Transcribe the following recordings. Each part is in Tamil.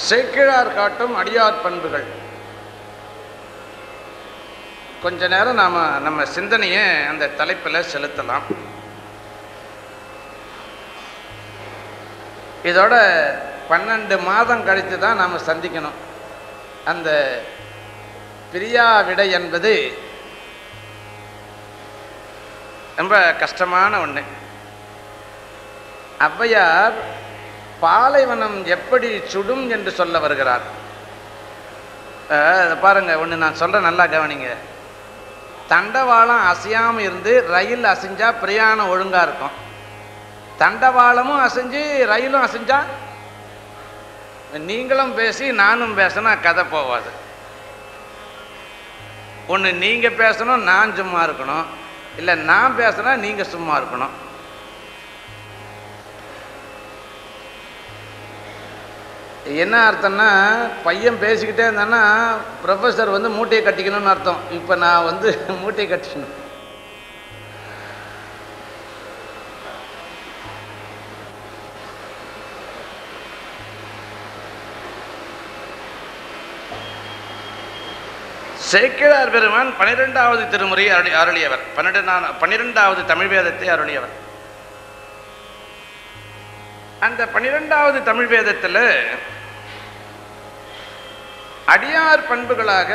சேக்கிழார் காட்டும் அடியார் பண்புகள் கொஞ்ச நேரம் நாம் நம்ம சிந்தனையை அந்த தலைப்பில் செலுத்தலாம் இதோட பன்னெண்டு மாதம் கழித்து தான் நாம் சந்திக்கணும் அந்த பிரியா விடை என்பது ரொம்ப கஷ்டமான ஒன்று ஔவையார் பாலைவனம் எப்படி சுடும் என்று சொல்ல வருகிறார் அஹ், இதை பாருங்க ஒன்று நான் சொல்கிறேன் நல்லா கவனிங்க தண்டவாளம் அசையாமல் இருந்து ரயில் அசைஞ்சா பிரயாணம் ஒழுங்காக இருக்கும் தண்டவாளமும் அசைஞ்சு ரயிலும் அசைஞ்சா நீங்களும் பேசி நானும் பேசினா கதை போவாது ஒன்று நீங்கள் பேசணும் நான் சும்மா இருக்கணும் இல்லை நான் பேசுனா நீங்கள் சும்மா இருக்கணும் என்ன அர்த்தம்னா பையன் பேசிக்கிட்டே இருந்தான்னா ப்ரொஃபஸர் வந்து மூட்டையை கட்டிக்கணும்னு அர்த்தம் இப்போ நான் வந்து மூட்டையை கட்டிக்கணும் சேக்கிழார் பெருமான் பனிரெண்டாவது திருமுறை அருளி அருளியவர் பன்னிரெண்டாம் பன்னிரெண்டாவது தமிழ் வேதத்தை அருளியவர் அந்த பன்னிரெண்டாவது தமிழ் வேதத்தில் அடியார் பண்புகளாக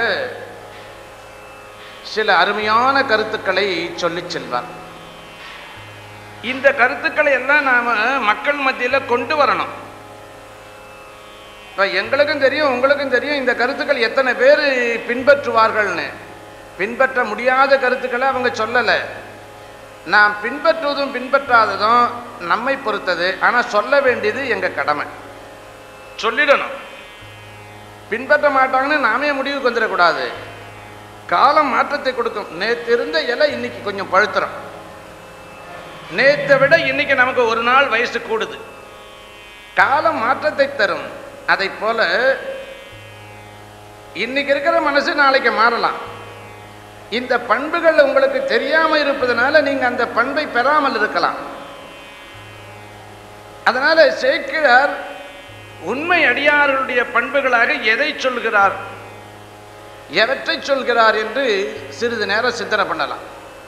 சில அருமையான கருத்துக்களை சொல்லிச் செல்வார் இந்த கருத்துக்களை எல்லாம் நாம மக்கள் மத்தியில் கொண்டு வரணும் இப்போ எங்களுக்கும் தெரியும் உங்களுக்கும் தெரியும் இந்த கருத்துக்கள் எத்தனை பேர் பின்பற்றுவார்கள்னு பின்பற்ற முடியாத கருத்துக்களை அவங்க சொல்லலை நாம் பின்பற்றுவதும் பின்பற்றாததும் நம்மை பொறுத்தது ஆனால் சொல்ல வேண்டியது எங்கள் கடமை சொல்லிடணும் பின்பற்ற மாட்டாங்கன்னு நாமே முடிவுக்கு வந்துடக்கூடாது காலம் மாற்றத்தை கொடுக்கும் நேற்று இருந்த இலை இன்னைக்கு கொஞ்சம் பழுத்துறோம் நேற்றை விட இன்னைக்கு நமக்கு ஒரு நாள் வயசு கூடுது காலம் மாற்றத்தை தரும் அதை போல இன்னைக்கு இருக்கிற மனசு நாளைக்கு மாறலாம் இந்த பண்புகள் உங்களுக்கு தெரியாம இருப்பதனால நீங்க அந்த பண்பை பெறாமல் இருக்கலாம் அதனால சேக்கிழார் உண்மை அடியார்களுடைய பண்புகளாக எதை சொல்கிறார் எவற்றை சொல்கிறார் என்று சிறிது நேரம் சிந்தனை பண்ணலாம்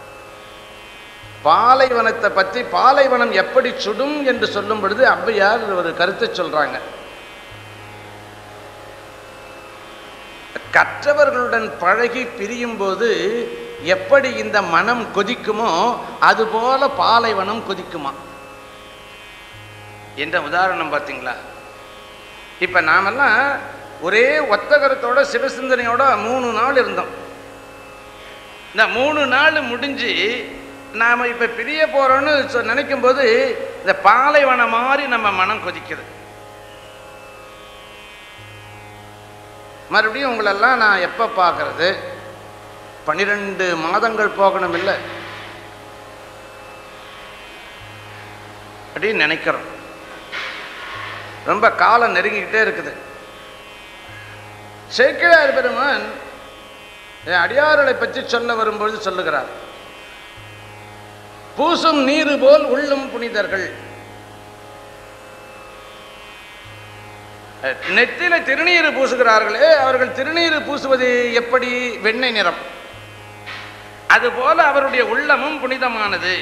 பாலைவனத்தை பற்றி பாலைவனம் எப்படி சுடும் என்று சொல்லும் பொழுது ஔவையார் ஒரு கருத்தை சொல்றாங்க கற்றவர்களுடன் பழகி பிரியும் போது எப்படி இந்த மனம் கொதிக்குமோ அதுபோல பாலைவனம் கொதிக்குமா என்ற உதாரணம் பார்த்தீங்களா இப்போ நாமெல்லாம் ஒரே ஒத்த கருத்தோட சிவசிந்தனையோட மூணு நாள் இருந்தோம் இந்த மூணு நாள் முடிஞ்சு நாம் இப்போ பிரிய போகிறோன்னு சொ- நினைக்கும் போது இந்த பாலைவனம் மாதிரி நம்ம மனம் கொதிக்குது மறுபடியும் உங்களெல்லாம் நான் எப்போ பார்க்கறது பன்னிரெண்டு மாதங்கள் போகணும் இல்லை அப்படின்னு நினைக்கிறோம் ரொம்ப காலம் நெருங்கிக்கிட்டே இருக்குது சேக்கிழார் பெருமான் என் அடியார்களை பற்றி சொல்ல வரும்பொழுது சொல்லுகிறார் பூசும் நீரு போல் உள்ளும் புனிதர்கள் நெத்தில திருநீறு பூசுகிறார்களே அவர்கள் திருநீறு பூசுவது எப்படி வெண்ணெய் நிறம் அதுபோல அவருடைய உள்ளமும் புனிதமானது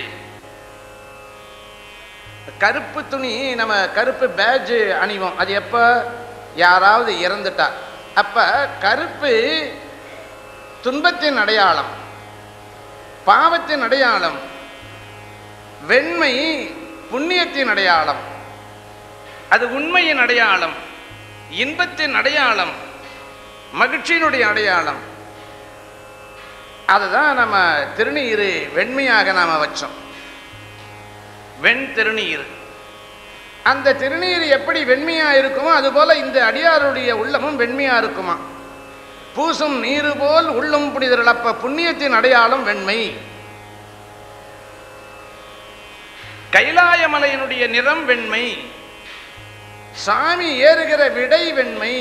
கருப்பு துணி நம்ம கருப்பு பேட்ஜ் அணிவோம் அது எப்போ யாராவது இறந்துட்டா அப்ப கருப்பு துன்பத்தின் அடையாளம் பாவத்தின் அடையாளம் வெண்மை புண்ணியத்தின் அடையாளம் அது உண்மையின் அடையாளம் இன்பத்தின் அடையாளம் மகிழ்ச்சியினுடைய அடையாளம் அதுதான் நம்ம திருநீர் வெண்மையாக நாம் வச்சோம் வெண் திருநீர் அந்த திருநீர் எப்படி வெண்மையா இருக்குமோ அதுபோல இந்த அடியாருடைய உள்ளமும் வெண்மையா இருக்குமா பூசும் நீரு போல் உள்ளும் புனிதர்கள் அப்ப புண்ணியத்தின் அடையாளம் வெண்மை கைலாய மலையினுடைய நிறம் வெண்மை சாமி ஏறுகிற விடை வெண்மை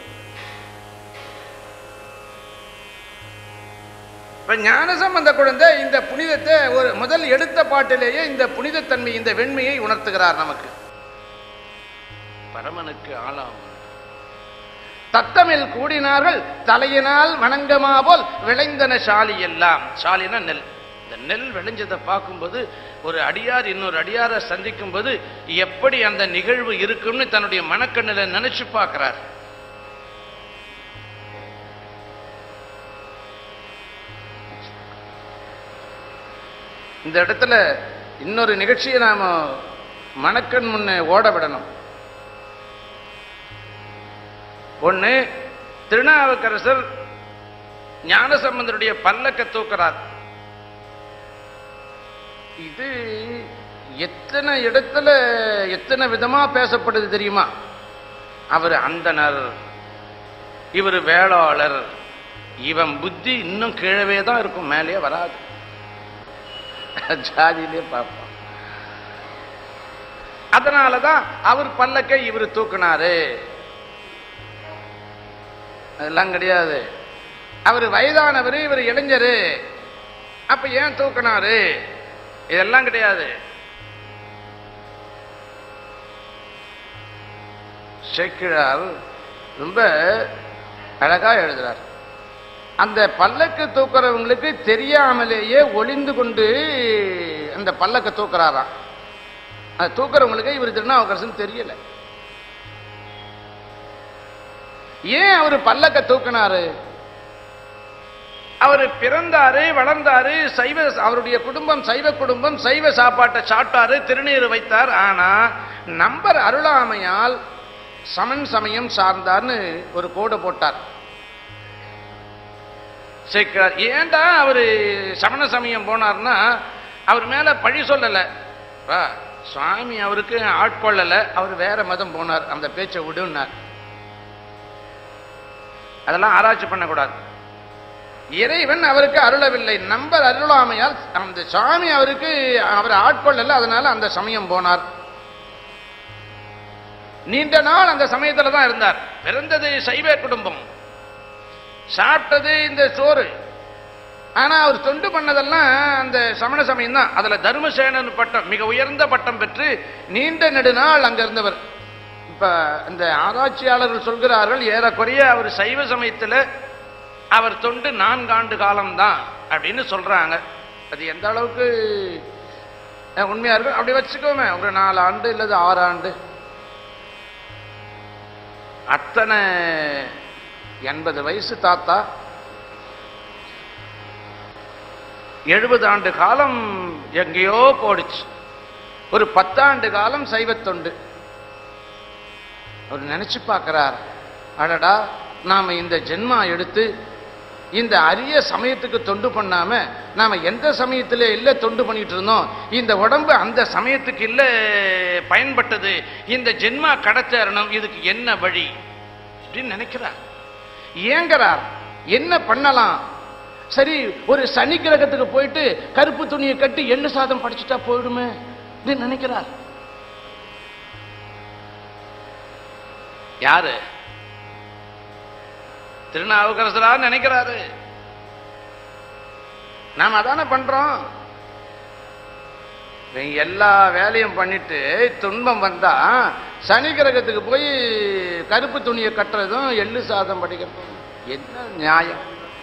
இப்ப ஞானசம்பந்த குழந்தை இந்த புனிதத்தை ஒரு முதல் எடுத்த பாட்டிலேயே இந்த புனிதத்தன்மை இந்த வெண்மையை உணர்த்துகிறார் நமக்கு பரமனுக்கு ஆளாம் தத்தமில் கூடினார்கள் தலையினால் வணங்கமா போல் விளைந்தன சாலி எல்லாம் சாலினா நெல் இந்த நெல் விளைஞ்சதை பார்க்கும்போது ஒரு அடியார் இன்னொரு அடியாரை சந்திக்கும் போது எப்படி அந்த நிகழ்வு இருக்கும்னு தன்னுடைய மனக்கண்ணில நினைச்சு பார்க்கிறார் இந்த இடத்துல இன்னொரு நிகழ்ச்சியை நாம மணக்கண் முன்னே ஓட விடணும் ஒண்ணு திருநாவுக்கரசர் ஞானசம்பந்தருடைய பல்லக்க தூக்குறார் இது எத்தனை இடத்துல எத்தனை விதமா பேசப்படுது தெரியுமா அவர் அந்தனர் இவர் வேளாளர் இவன் புத்தி இன்னும் கீழவே தான் இருக்கும் மேலேயே வராது ஜாதியிலே பார்ப்போம் அதனாலதான் அவர் பல்லக்கை இவர் தூக்குனாரு அதெல்லாம் கிடையாது அவர் வயதானவர் இவர் இளைஞரு அப்ப ஏன் தூக்குனாரு இதெல்லாம் கிடையாது சேக்கிழார் ரொம்ப அழகா எழுதுறார் அந்த பல்லக்கு தூக்குறவங்களுக்கு தெரியாமலேயே ஒளிந்து கொண்டு அந்த பல்லக்க தூக்குறாராம் அது தூக்குறவங்களுக்கு இவர் திருநாவுக்கரசன் தெரியல ஏன் அவர் பல்லக்க தூக்குனாரு அவர் பிறந்தாரு வளர்ந்தாரு சைவ அவருடைய குடும்பம் சைவ குடும்பம் சைவ சாப்பாட்டை சாப்பிட்டாரு திருநீர் வைத்தார் ஆனா நம்பர் அருளாமையால் சமன் சமயம் சார்ந்தார்னு ஒரு கோடு போட்டார் சேர்க்கிறார் ஏன்டா அவரு சமண சமயம் போனார்னா அவர் மேல பழி சொல்லல வா, சுவாமி அவருக்கு ஆட்கொள்ளல அவர் வேற மதம் போனார் அந்த பேச்சை விடுனார் அதெல்லாம் ஆராய்ச்சி பண்ணக்கூடாது இறைவன் அவருக்கு அருளவில்லை நம்பர் அருளாமையால் அந்த சாமி அவருக்கு அவர் ஆட்கொள்ளல அதனால அந்த சமயம் போனார் நீண்ட நாள் அந்த சமயத்துல தான் இருந்தார் பிறந்தது சைவ குடும்பம் சாப்பிட்டது இந்த சோறு ஆனா அவர் தொண்டு பண்ணதெல்லாம் அந்த சமண சமயம் தான் அதுல தர்மசேனன் பட்டம் மிக உயர்ந்த பட்டம் பெற்று நீண்ட நெடுநாள் அங்க இருந்தவர் இப்ப இந்த ஆராய்ச்சியாளர்கள் சொல்கிறார்கள் ஏறக்குறைய அவர் சைவ சமயத்துல அவர் தொண்டு நான்காண்டு காலம்தான் அப்படின்னு சொல்றாங்க அது எந்த அளவுக்கு அஹ், உண்மையா இருக்கும் அப்படி வச்சுக்கோமே ஒரு நாலு ஆண்டு இல்லது ஆறு ஆண்டு அத்தனை எண்பது வயசு தாத்தா எழுபது ஆண்டு காலம் எங்கேயோ போடுச்சு ஒரு பத்தாண்டு காலம் சைவத்தொண்டு அவர் நினைச்சு பார்க்கிறார் அடடா நாம இந்த ஜென்மா எடுத்து இந்த அரிய சமயத்துக்கு தொண்டு பண்ணாம நாம எந்த சமயத்துல இல்ல தொண்டு பண்ணிட்டு இருந்தோம் இந்த உடம்பு அந்த சமயத்துக்கு இல்ல பயன்பட்டது இந்த ஜென்மா கடத்தேறணும் இதுக்கு என்ன வழி அப்படின்னு நினைக்கிறார் ஏங்குறார் என்ன பண்ணலாம் சரி ஒரு சனி கிரகத்துக்கு போயிட்டு கருப்பு துணியை கட்டி எண்ணெய் சாதம் படிச்சுட்டா போயிடுமே அப்படின்னு நினைக்கிறார் யாரு திருநாவுக்கரசரா நினைக்கிறாரு நாம அதானே பண்றோம் இவன் எல்லா வேலையும் பண்ணிட்டு துன்பம் வந்தா சனி கிரகத்துக்கு போய் கருப்பு துணியை கட்டுறதும் எள்ளு சாதம் படிக்கிறதும் என்ன நியாயம்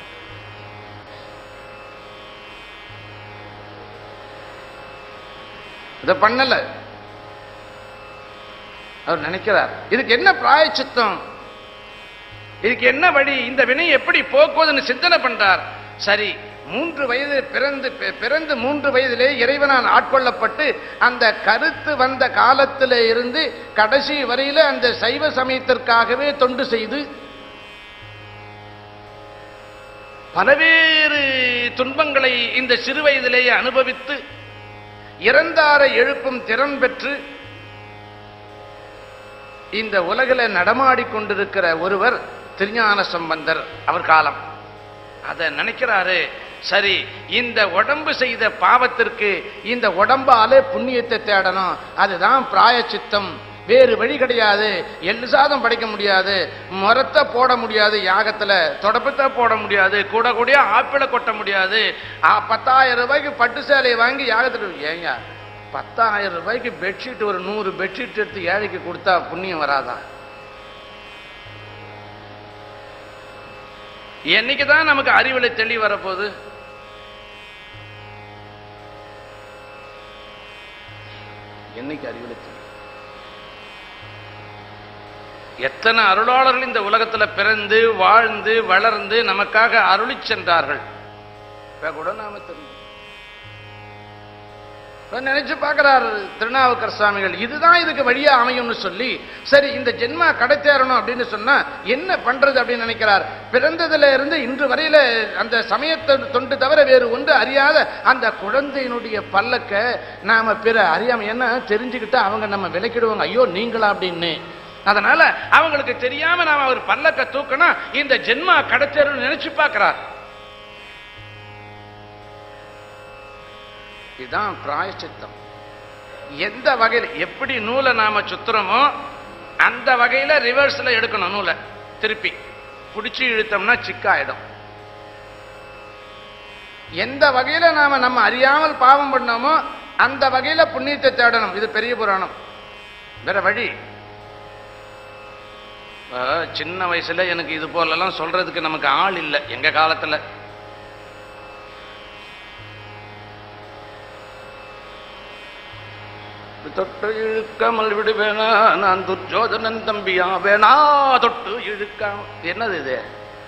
இதை பண்ணல அவர் நினைக்கிறார் இதுக்கு என்ன பிராயச்சித்தம் இதுக்கு என்ன வழி இந்த வினை எப்படி போக்குவதுன்னு சிந்தனை பண்றார் சரி மூன்று வயது பிறந்து பி- பிறந்து மூன்று வயதிலே இறைவனால் ஆட்கொள்ளப்பட்டு அந்த கருத்து வந்த காலத்திலே இருந்து கடைசி வரையில அந்த சைவ சமயத்திற்காகவே தொண்டு செய்து பலவேறு துன்பங்களை இந்த சிறு வயதிலேயே அனுபவித்து இறந்தாரை எழுப்பும் திறன் பெற்று இந்த உலகில் நடமாடிக் கொண்டிருக்கிற ஒருவர் திருஞான சம்பந்தர் அவர் காலம் அதை நினைக்கிறாரு சரி இந்த உடம்பு செய்த பாவத்திற்கு இந்த உடம்பாலே புண்ணியத்தை தேடணும் அதுதான் பிராயச்சித்தம் வேறு வழி கிடையாது எள்ளு சாதம் படைக்க முடியாது முரத்தை போட முடியாது யாகத்துல தொடப்பத்தை போட முடியாது கூட கூடிய ஆப்பிளை கொட்ட முடியாது ஆ, பத்தாயிரம் ரூபாய்க்கு பட்டு சேலையை வாங்கி யாகத்துல ஏங்க பத்தாயிரம் ரூபாய்க்கு பெட்ஷீட் ஒரு நூறு பெட்ஷீட் எடுத்து ஏழைக்கு கொடுத்தா புண்ணியம் வராதா என்னைக்கு தான் நமக்கு அறிவுல தெளி வரப்போகுது என்னைக்கு அறிவுல தெளி எத்தனை அருளாளர்கள் இந்த உலகத்துல பிறந்து வாழ்ந்து வளர்ந்து நமக்காக அருளிச் சென்றார்கள் இப்ப கூட நாம தெரியும் இப்ப நினைச்சு பார்க்கிறார் திருநாவுக்கர் சுவாமிகள் இதுதான் இதுக்கு வழியா அமையும்னு சொல்லி சரி இந்த ஜென்மா கடை தேரணும் அப்படின்னு சொன்னா என்ன பண்றது அப்படின்னு நினைக்கிறார் பிறந்ததுல இருந்து இன்று வரையில அந்த சமயத்தை தொண்டு தவிர வேறு ஒன்று அறியாத அந்த குழந்தையினுடைய பல்லக்க நாம பிற அறியாம என்ன தெரிஞ்சுக்கிட்டா அவங்க நம்ம விலக்கிடுவாங்க ஐயோ நீங்களா அப்படின்னு அதனால அவங்களுக்கு தெரியாம நாம அவர் பல்லக்க தூக்கணும் இந்த ஜென்மா கடத்தேரும் நினைச்சு பார்க்கிறார் இதுதான் பிராயச்சித்தம் எந்த வகையில் எப்படி நூலை நாம சுத்துறோமோ அந்த வகையில ரிவர்ஸ்ல எடுக்கணும் நூலை திருப்பி பிடிச்சி இழுத்தோம்னா சிக்காயிடும் எந்த வகையில நாம நம்ம அறியாமல் பாவம் பண்ணோமோ அந்த வகையில புண்ணியத்தை தேடணும் இது பெரிய புராணம் வேற வழி இப்ப சின்ன வயசுல எனக்கு இது போலெல்லாம் சொல்றதுக்கு நமக்கு ஆள் இல்லை எங்க காலத்துல தொட்டு இழுக்காமல் விடுவேனா நான் துர்ஜோதனன் தம்பியா வேணா தொட்டு இழுக்காம என்னது இது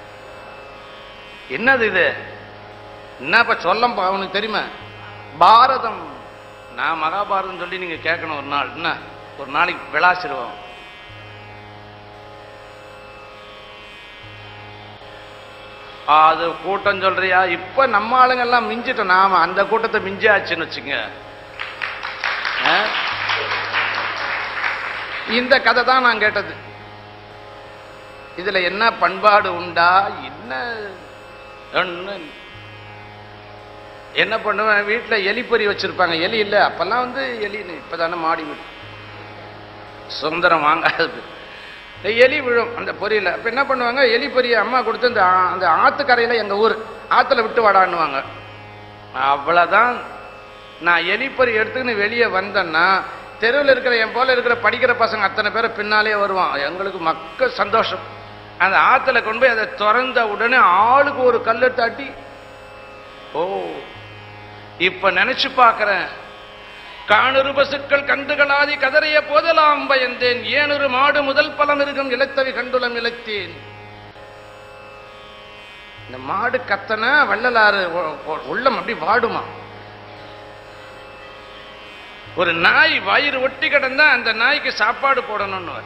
என்னது இது என்னப்பா சொல்லம்பா அவனுக்கு தெரியுமா பாரதம் நான் மகாபாரதம் சொல்லி நீங்க கேட்கணும் ஒரு நாள் என்ன ஒரு நாளைக்கு விளாசிருவோம் அது கூட்டம் சொல்றியா இப்ப நம்ம ஆளுங்க எல்லாம் மிஞ்சிட்டோம் நாம அந்த கூட்டத்தை மிஞ்சாச்சுன்னு வச்சுங்க ஆ? இந்த கதை தான் நான் கேட்டது இதுல என்ன பண்பாடு உண்டா என்ன ஒண்ணு இல்ல. என்ன பண்ணுவேன் வீட்டுல எலிப்பொறி வச்சிருப்பாங்க எலி இல்ல அப்பெல்லாம் வந்து எலின்னு இப்பதானே மாடி வீடு சுதந்திரம் வாங்காதது இந்த எலி விழும் அந்த பொரியில அப்ப என்ன பண்ணுவாங்க எலி பொரியை அம்மா கொடுத்து இந்த ஆ- அந்த ஆத்துக்கரையில எங்க ஊர் ஆத்துல விட்டு வாடான்னுவாங்க அவ்வளவுதான் நான் எலிப்பொறி எடுத்துக்கின்னு வெளியே வந்தேன்னா தெருவில் இருக்கிற என் போல இருக்கிற படிக்கிற பசங்க அத்தனை பேரை பின்னாலே வருவான் எங்களுக்கு மக்க சந்தோஷம் அந்த ஆத்துல கொண்டு போய் அதை திறந்த உடனே ஆளுக்கு ஒரு கல்லு தட்டி ஓ இப்ப நினைச்சு பார்க்கிறேன் காணுறு பசுக்கள் கண்டுகளாதி கதறிய போதெல்லாம் பயந்தேன் ஏனொரு மாடு முதல் பலம் இருக்கும் இழைத்தவி கண்டுலம் இழைத்தேன் இந்த மாடு கத்தன வள்ளலாறு உ- உ- உள்ளம் அப்படி வாடுமா ஒரு நாய் வயிறு ஒட்டி கிடந்தா அந்த நாய்க்கு சாப்பாடு போடணும்னு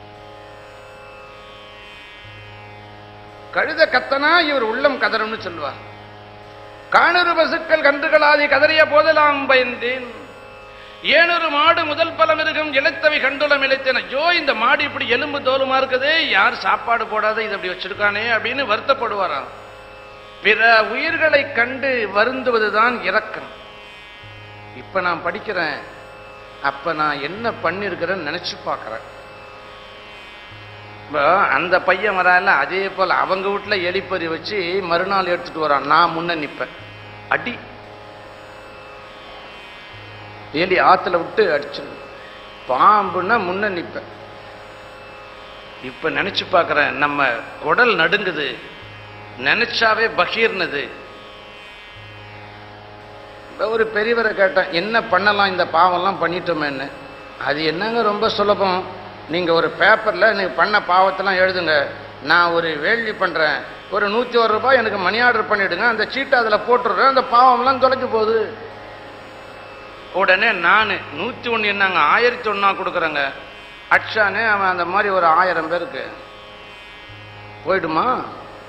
கழுத கத்தனா இவர் உள்ளம் கதறும்னு சொல்லுவார் காணொரு பசுக்கள் கன்றுகளாதி கதறிய போதெல்லாம் பயந்தேன் ஏனொரு மாடு முதல் பலம் இருக்கும் இழைத்தவை கண்டுலம் இழைத்தன ஐயோ இந்த மாடு இப்படி எலும்பு தோலுமா இருக்குது யார் சாப்பாடு போடாத இது அப்படி வச்சிருக்கானே அப்படின்னு வருத்தப்படுவாராம் பிற உயிர்களை கண்டு வருந்துவதுதான் இரக்கம் இப்ப நான் படிக்கிறேன் அப்ப நான் என்ன பண்ணிருக்கிறேன்னு நினைச்சு பார்க்கிறேன் இப்போ அந்த பையன் வரால அதே போல அவங்க வீட்டுல எலிப்பறி வச்சு மறுநாள் எடுத்துட்டு வரான் நான் முன்ன நிப்பேன் அடி எலி ஆத்துல விட்டு அடிச்சிடும் பாம்புன்னா முன்ன நிப்பேன் இப்ப நினைச்சு பார்க்கிறேன் நம்ம குடல் நடுங்குது நினைச்சாவே பகீர்னது இப்ப ஒரு பெரியவரை கேட்டேன் என்ன பண்ணலாம் இந்த பாவம்லாம் பண்ணிட்டோமேன்னு அது என்னங்க ரொம்ப சுலபம் நீங்க ஒரு பேப்பர்ல நீங்க பண்ண பாவத்தெல்லாம் எழுதுங்க நான் ஒரு வேள்வி பண்றேன் ஒரு நூத்தி ஒரு ரூபாய் எனக்கு மணி ஆர்டர் பண்ணிடுங்க அந்த சீட்டை அதுல போட்டுடுறேன் அந்த பாவம்லாம் தொலைஞ்சு போகுது உடனே நான் நூத்தி ஒண்ணு என்னங்க ஆயிரத்தி ஒண்ணா கொடுக்குறேங்க அக்ஷானே அவன் அந்த மாதிரி ஒரு ஆயிரம் பேருக்கு போயிடுமா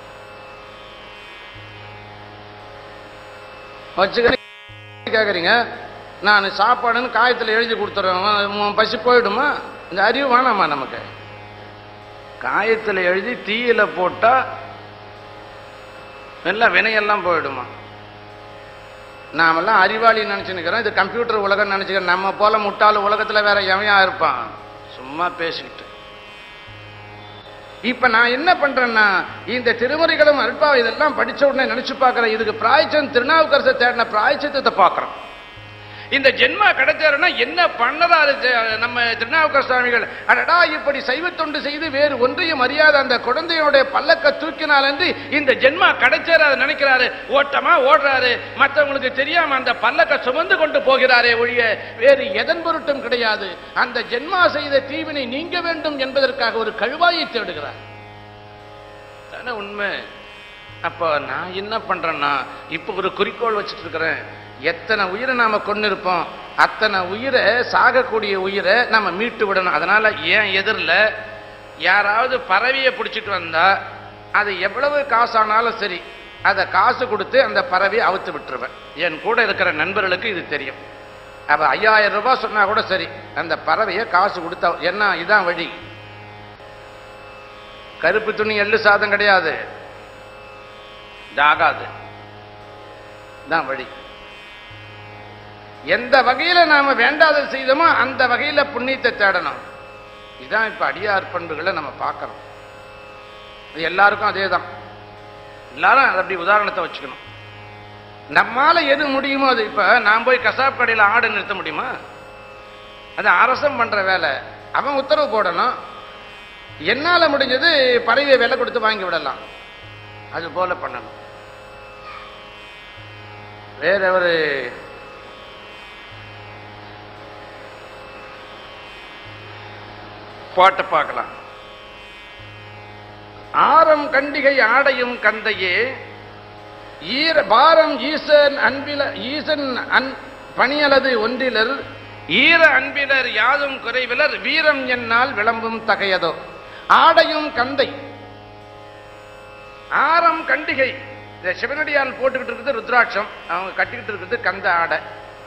வச்சுக்க கேட்குறீங்க நான் சாப்பாடுன்னு காயத்தில் எழுதி கொடுத்துறேன் உன் பசி போயிடுமா இந்த அறிவு வேணாமா நமக்கு காயத்தில் எழுதி தீயில போட்டா எல்லாம் வினையெல்லாம் போயிடுமா நாமெல்லாம் அறிவாளி நினைச்சுன்னுக்கிறோம் இது கம்ப்யூட்டர் உலகம் நினைச்சுக்கிறோம் நம்ம போல முட்டாள் உலகத்துல வேற எவன் இருப்பான் சும்மா பேசிக்கிட்டு இப்ப நான் என்ன பண்றேன்னா இந்த திருமுறைகளும் அல்பா இதெல்லாம் படிச்ச உடனே நினைச்சு பார்க்கிறேன் இதுக்கு பிராய்ச்சம் திருநாவுக்கரசை தேடின பிராய்ச்சத்தை பார்க்கிறோம் இந்த ஜென்மா கிடைச்சாருன்னா என்ன பண்ணறாரு ஜெ- நம்ம திருநாவுக்கர் சுவாமிகள் அடடா இப்படி சைவத்தொண்டு செய்து வேறு ஒன்றையும் அறியாத அந்த குழந்தையோட பல்லக்க தூக்கினால் என்று இந்த ஜென்மா கிடைச்சாரு அதை நினைக்கிறாரு ஓட்டமா ஓடுறாரு மற்றவங்களுக்கு தெரியாம அந்த பல்லக்க சுமந்து கொண்டு போகிறாரே ஒழிய வேறு எதன் பொருட்டும் கிடையாது அந்த ஜென்மா செய்த தீவினை நீங்க வேண்டும் என்பதற்காக ஒரு கழுவாயை தேடுகிறார் தானே உண்மை அப்போ நான் என்ன பண்றேன்னா இப்போ ஒரு குறிக்கோள் வச்சுட்டு இருக்கிறேன் எத்தனை உயிரை நாம கொண்டு இருப்போம் அத்தனை உயிரை சாகக்கூடிய உயிரை நம்ம மீட்டு விடணும் அதனால ஏன் எதிரில் யாராவது பறவையை பிடிச்சிட்டு வந்தா அது எவ்வளவு காசானாலும் சரி அதை காசு கொடுத்து அந்த பறவையை அவுத்து விட்டுருவேன் என் கூட இருக்கிற நண்பர்களுக்கு இது தெரியும் அப்ப ஐயாயிரம் ரூபாய் சொன்னா கூட சரி அந்த பறவையை காசு கொடுத்தா என்ன இதான் வழி கருப்பு துணி எள்ளு சாதம் கிடையாது இதாகாது தான் வழி எந்த வகையில நாம வேண்டாத செய்தோமோ அந்த வகையில புண்ணியத்தை தேடணும் இதுதான் இப்ப அடியார் பண்புகளை நம்ம பார்க்கறோம் இது எல்லாருக்கும் அதே தான் எல்லாரும் அதை அப்படி உதாரணத்தை வச்சுக்கணும் நம்மால எது முடியுமோ அது இப்ப நான் போய் கசாப் கடையில் ஆடு நிறுத்த முடியுமா அது அரசம் பண்ற வேலை அவன் உத்தரவு போடணும் என்னால முடிஞ்சது பறவையை விலை கொடுத்து வாங்கி விடலாம் அது போல பண்ணணும் வேற ஒரு பாட்டை பார்க்கலாம் ஆரம் கண்டிகை ஆடையும் கந்தையே ஈர பாரம் ஈசன் அன்பில ஈசன் அன் பணியலது ஒன்றிலர் ஈர அன்பிலர் யாதும் குறைவிலர் வீரம் என்னால் விளம்பும் தகையதோ ஆடையும் கந்தை ஆரம் கண்டிகை இந்த சிவனடியால் போட்டுக்கிட்டு இருக்குது ருத்ராட்சம் அவங்க கட்டிக்கிட்டு இருக்குது கந்த ஆடை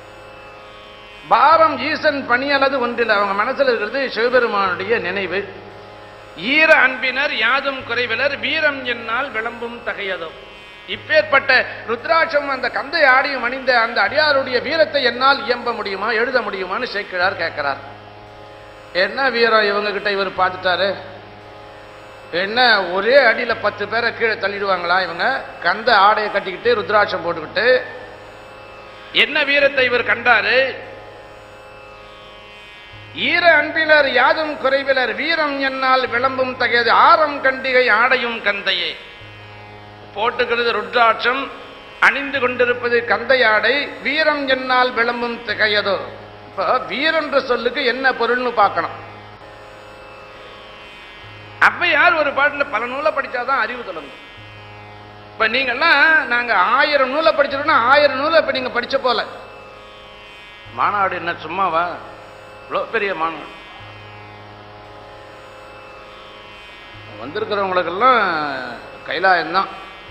பாரம் ஈசன் பணி அல்லது ஒன்றில் அவங்க மனசுல இருக்கிறது சிவபெருமானுடைய நினைவு ஈர அன்பினர் யாதும் குறைவிலர் வீரம் என்னால் விளம்பும் தகையதோ இப்பேற்பட்ட ருத்ராட்சம் அந்த கந்தை ஆடியும் அணிந்த அந்த அடியாருடைய வீரத்தை என்னால் இயம்ப முடியுமா எழுத முடியுமான்னு சேக்கிழார் கேட்கிறார் என்ன வீரம் இவங்க கிட்ட இவர் பார்த்துட்டாரு என்ன ஒரே அடியில பத்து பேரை கீழே தள்ளிடுவாங்களா இவங்க கந்த ஆடையை கட்டிக்கிட்டு ருத்ராட்சம் போட்டுக்கிட்டு என்ன வீரத்தை இவர் கண்டாரு ஈர அன்பிலர் யாதும் குறைவிலர் வீரம் என்னால் விளம்பும் தகையது ஆரம் கண்டிகை ஆடையும் கந்தையே போட்டுக்கிறது ருத்ராட்சம் அணிந்து கொண்டிருப்பது கந்தை ஆடை வீரம் என்னால் விளம்பும் தகையதோ இப்போ வீரன்ற சொல்லுக்கு என்ன பொருள்னு பார்க்கணும் அப்ப யார் ஒரு பாட்டுல பல நூலை படிச்சாதான் அறிவு தொடங்கும் இப்ப நீங்கெல்லாம் நாங்க ஆயிரம் நூலை படிச்சிருக்கோம்னா ஆயிரம் நூலை இப்ப நீங்க படிச்ச போல மாநாடு என்ன சும்மாவா இவ்வளோ பெரிய மாநாடு வந்திருக்கிறவங்களுக்கெல்லாம் கைலாயம்தான்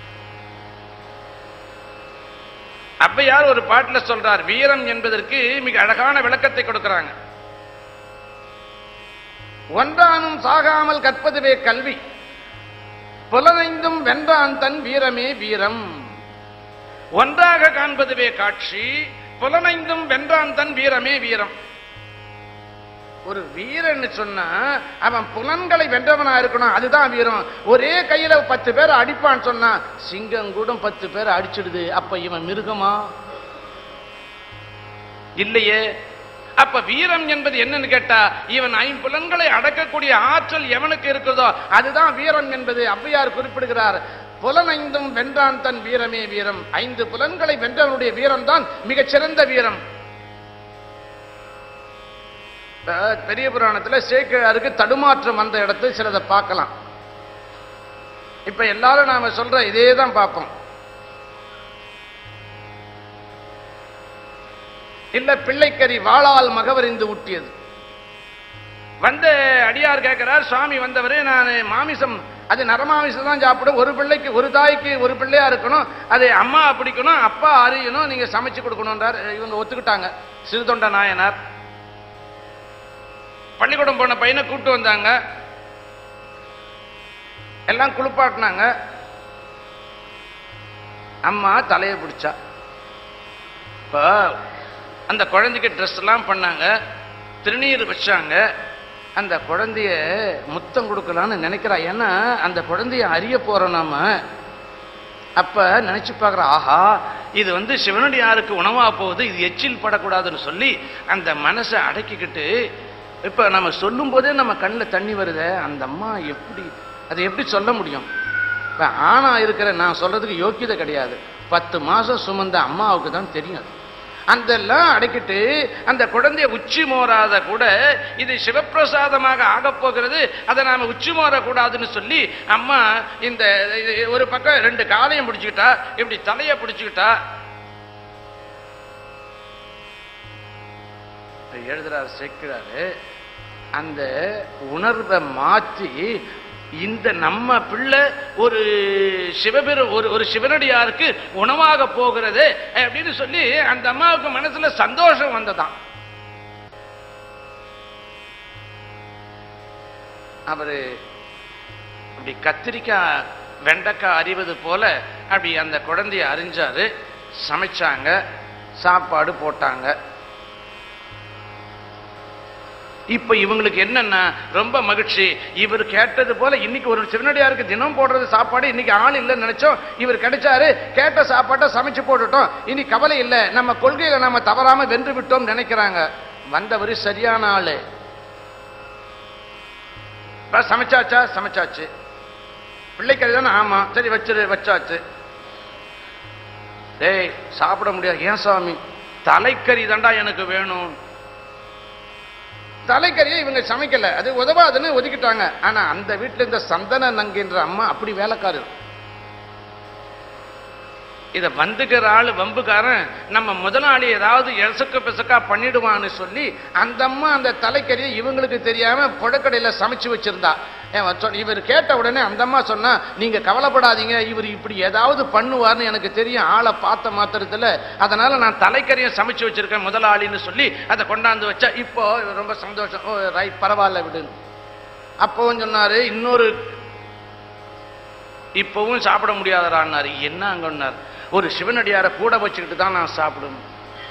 அப்ப யார் ஒரு பாட்டுல சொல்றார் வீரம் என்பதற்கு மிக அழகான விளக்கத்தை கொடுக்கிறாங்க ஒன்றானும் சாகாமல் கற்பதுவே கல்வி புலனைந்தும் வென்றான் தன் வீரமே வீரம் ஒன்றாக காண்பதுவே காட்சி புலனைந்தும் வென்றான் தன் வீரமே வீரம் ஒரு வீரன்னு சொன்னா அவன் புலன்களை வென்றவனா இருக்கணும் அதுதான் வீரம் ஒரே கையில பத்து பேரை அடிப்பான்னு சொன்னா சிங்கம் கூட பத்து பேரை அடிச்சிடுது அப்ப இவன் மிருகமா இல்லையே அப்ப வீரம் என்பது என்னன்னு கேட்டா இவன் ஐம்புலன்களை அடக்கக்கூடிய ஆற்றல் எவனுக்கு இருக்கிறதோ அதுதான் வீரம் என்பது ஔவையார் குறிப்பிடுகிறார் புலனைந்தும் வென்றான் தன் வீரமே வீரம் ஐந்து புலன்களை வென்றவனுடைய வீரம் தான் மிகச்சிறந்த வீரம் இப்ப பெரிய புராணத்துல சேக்கிழாருக்கு தடுமாற்றம் வந்த இடத்துல சிலதை பார்க்கலாம் இப்ப எல்லாரும் நாம சொல்ற இதே தான் பார்ப்போம் இல்ல பிள்ளைக்கறி வாளால் மகவறிந்து ஊட்டியது வந்த அடியார் கேட்கிறார் சுவாமி வந்தவர் நான் மாமிசம் அது நரமாமிசம் தான் சாப்பிடும் ஒரு பிள்ளைக்கு ஒரு தாய்க்கு ஒரு பிள்ளையா இருக்கணும் அது அம்மா பிடிக்கணும் அப்பா அறியணும் நீங்க சமைச்சு கொடுக்கணும்ன்றார் இவங்க ஒத்துக்கிட்டாங்க சிறுதொண்ட நாயனார் பள்ளிக்கூடம் போன பையனை கூட்டு வந்தாங்க எல்லாம் குளிப்பாட்டினாங்க அம்மா தலையை பிடிச்சா இப்போ அந்த குழந்தைக்கு ட்ரெஸ் எல்லாம் பண்ணாங்க திருநீர் வச்சாங்க அந்த குழந்தைய முத்தம் கொடுக்கலான்னு நினைக்கிறா ஏன்னா அந்த குழந்தைய அறிய போறோம் நாம அப்ப நினைச்சு பார்க்குற ஆஹா இது வந்து சிவனடியாருக்கு உணவா போகுது இது எச்சில் படக்கூடாதுன்னு சொல்லி அந்த மனசை அடக்கிக்கிட்டு இப்ப நம்ம சொல்லும் போதே நம்ம கண்ணில் தண்ணி வருதே அந்த அம்மா எப்படி அதை எப்படி சொல்ல முடியும் இப்ப ஆணா இருக்கிற நான் சொல்றதுக்கு யோக்கியதை கிடையாது பத்து மாசம் சுமந்த அம்மாவுக்கு தான் தெரியும் அது. அதெல்லாம் அடக்கிட்டு அந்த குழந்தைய உச்சி மோராத கூட இது சிவப்பிரசாதமாக ஆகப் போகிறது அதை நாம உச்சி மோரக்கூடாதுன்னு சொல்லி அம்மா இந்த இது ஒரு பக்கம் ரெண்டு காலையும் பிடிச்சுக்கிட்டா இப்படி தலையை பிடிச்சுக்கிட்டா எழுதுறாரு சேர்க்கிறாரு அந்த உணர்வை மாற்றி இந்த நம்ம பிள்ளை ஒரு சிவபெரு ஒரு ஒரு சிவனடியாருக்கு உணவாக போகிறது அப்படின்னு சொல்லி அந்த அம்மாவுக்கு மனசுல சந்தோஷம் வந்ததாம் அவரு அப்படி கத்திரிக்காய் வெண்டைக்காய் அறிவது போல அப்படி அந்த குழந்தைய அறிஞ்சாரு சமைச்சாங்க சாப்பாடு போட்டாங்க இப்ப இவங்களுக்கு என்னன்னா ரொம்ப மகிழ்ச்சி இவர் கேட்டது போல இன்னைக்கு ஒரு சிவனடியாருக்கு தினம் போடுறது சாப்பாடு இன்னைக்கு ஆள் இல்லைன்னு நினைச்சோம் இவர் கிடைச்சாரு கேட்ட சாப்பாட்டை சமைச்சு போட்டுட்டோம் இனி கவலை இல்லை நம்ம கொள்கையில நாம தவறாம வென்று விட்டோம் நினைக்கிறாங்க வந்தவர் சரியான ஆளு இப்ப சமைச்சாச்சா சமைச்சாச்சு பிள்ளைக்கறி தானே ஆமா சரி வச்சிரு வச்சாச்சு டேய் சாப்பிட முடியாது ஏன் சாமி தலைக்கறி தாண்டா எனக்கு வேணும் தலைக்கறியை இவங்க சமைக்கல அது உதவாதுன்னு ஒதுக்கிட்டாங்க ஆனா அந்த வீட்டுல இந்த சந்தன நங்கின்ற அம்மா அப்படி வேலைக்காரர் இத வந்துக்கிற ஆளு வம்புக்காரன் நம்ம முதலாளி ஏதாவது எசக்க பிசக்கா பண்ணிடுவான்னு சொல்லி அந்த அம்மா அந்த தலைக்கறியை இவங்களுக்கு தெரியாம புழக்கடையில சமைச்சு வச்சிருந்தா ஏன் சொன்ன- இவர் கேட்ட உடனே அந்த அம்மா சொன்னா நீங்க கவலைப்படாதீங்க இவர் இப்படி ஏதாவது பண்ணுவார்னு எனக்கு தெரியும் ஆளை பார்த்த மாத்திரத்துல அதனால நான் தலைக்கறியை சமைச்சு வச்சிருக்கேன் முதலாளின்னு சொல்லி அதை கொண்டாந்து வச்சா இப்போ இவர் ரொம்ப சந்தோஷம் ஓ ரைட் பரவாயில்ல விடுன்னு அப்பவும் சொன்னாரு இன்னொரு இப்பவும் சாப்பிட முடியாதரான்னாரு என்ன அங்கன்னார் ஒரு சிவனடியாரை கூட வச்சுக்கிட்டு தான் நான் சாப்பிடணும்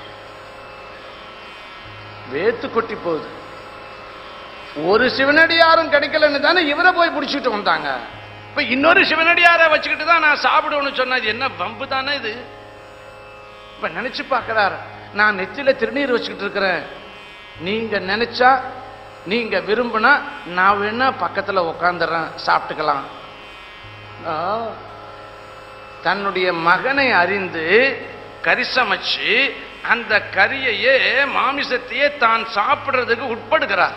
வேத்து கொட்டி போகுது ஒரு சிவனடியாரும் கிடைக்கலன்னு தானே இவரை போய் பிடிச்சிட்டு வந்தாங்க இப்ப இன்னொரு சிவனடியாரை வச்சுக்கிட்டு தான் நான் சாப்பிடுவேன்னு சொன்னா இது என்ன வம்பு தானே இது இப்ப நினைச்சு பார்க்கிறார் நான் நெத்தியில திருநீர் வச்சுக்கிட்டு இருக்கிறேன் நீங்க நினைச்சா நீங்க விரும்பினா நான் வேணா பக்கத்துல உட்காந்துறேன் சாப்பிட்டுக்கலாம் ஆ, தன்னுடைய மகனை அறிந்து கறி சமைச்சு அந்த கரியையே மாமிசத்தையே தான் சாப்பிடுறதுக்கு உட்படுகிறார்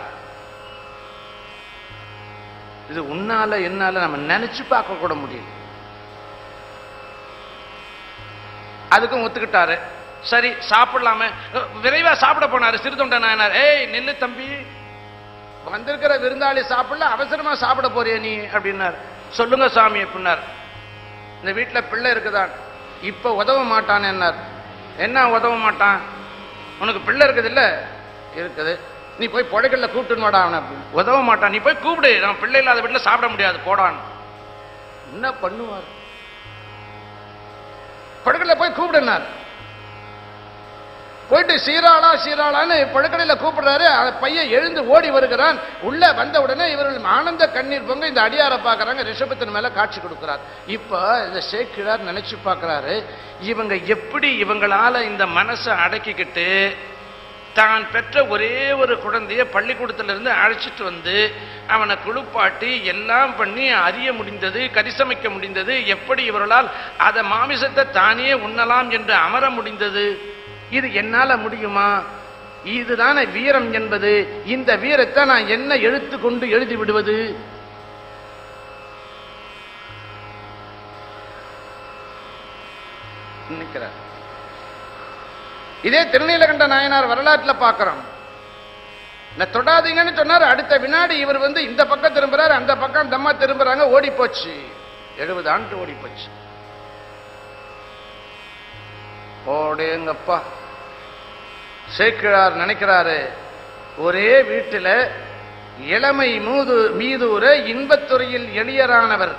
இது உன்னால என்னால நம்ம நினைச்சு பார்க்க கூட முடியல அதுக்கும் ஒத்துக்கிட்டாரு சரி சாப்பிடலாமே அஹ், விரைவா சாப்பிட போனாரு சிறுதொண்ட நாயனார் ஏய் நில்லு தம்பி வந்திருக்கிற விருந்தாளி சாப்பிடல அவசரமா சாப்பிட போறிய நீ அப்படின்னார் சொல்லுங்க சாமி அப்படின்னார் இந்த வீட்டுல பிள்ளை இருக்குதான் இப்ப உதவ மாட்டான் என்னார் என்ன உதவ மாட்டான் உனக்கு பிள்ளை இருக்குது இல்ல இருக்குது நீ போய் புழைக்கல்ல கூப்பிட்டுன்னு வாடா அவனை அப்படின்னு. உதவ மாட்டான் நீ போய் கூப்பிடு நான் பிள்ளை இல்லாத வீட்டுல சாப்பிட முடியாது போடான் என்ன பண்ணுவார் படுக்கல போய் கூப்பிடுனார் போயிட்டு சீராளா சீராளான்னு படுக்கடையில் கூப்பிடுறாரு அந்த பையன் எழுந்து ஓடி வருகிறான் உள்ள வந்த உடனே இவர்கள் ஆனந்த கண்ணீர் பொங்க இந்த அடியாரை பார்க்கறாங்க ரிஷபத்தின் மேல காட்சி கொடுக்கிறார் இப்ப இந்த சேக்கிழார் நினைச்சு பார்க்கறாரு இவங்க எப்படி இவங்களால இந்த மனசை அடக்கிக்கிட்டு தான் பெற்ற ஒரே ஒரு குழந்தைய பள்ளிக்கூடத்திலிருந்து அழைச்சிட்டு வந்து அவனை குளிப்பாட்டி எல்லாம் பண்ணி அறிய முடிந்தது கரிசமைக்க முடிந்தது எப்படி இவர்களால் அதை மாமிசத்தை தானே உண்ணலாம் என்று அமர முடிந்தது இது என்னால முடியுமா இதுதானே வீரம் என்பது இந்த வீரத்தை நான் என்ன எழுத்து கொண்டு எழுதி விடுவது நினைக்கிறார் இதே திருநீலகண்ட நாயனார் வரலாற்றுல பார்க்கிறோம் நான் தொடாதீங்கன்னு சொன்னார் அடுத்த வினாடி இவர் வந்து இந்த பக்கம் திரும்புறாரு அந்த பக்கம் அந்த அம்மா திரும்புறாங்க ஓடி போச்சு எழுபது ஆண்டு ஓடி போச்சு ஓடேங்கப்பா சேக்கிழார் நினைக்கிறாரு ஒரே வீட்டில் இளமை மூது மீதூர இன்பத்துறையில் எளியரானவர்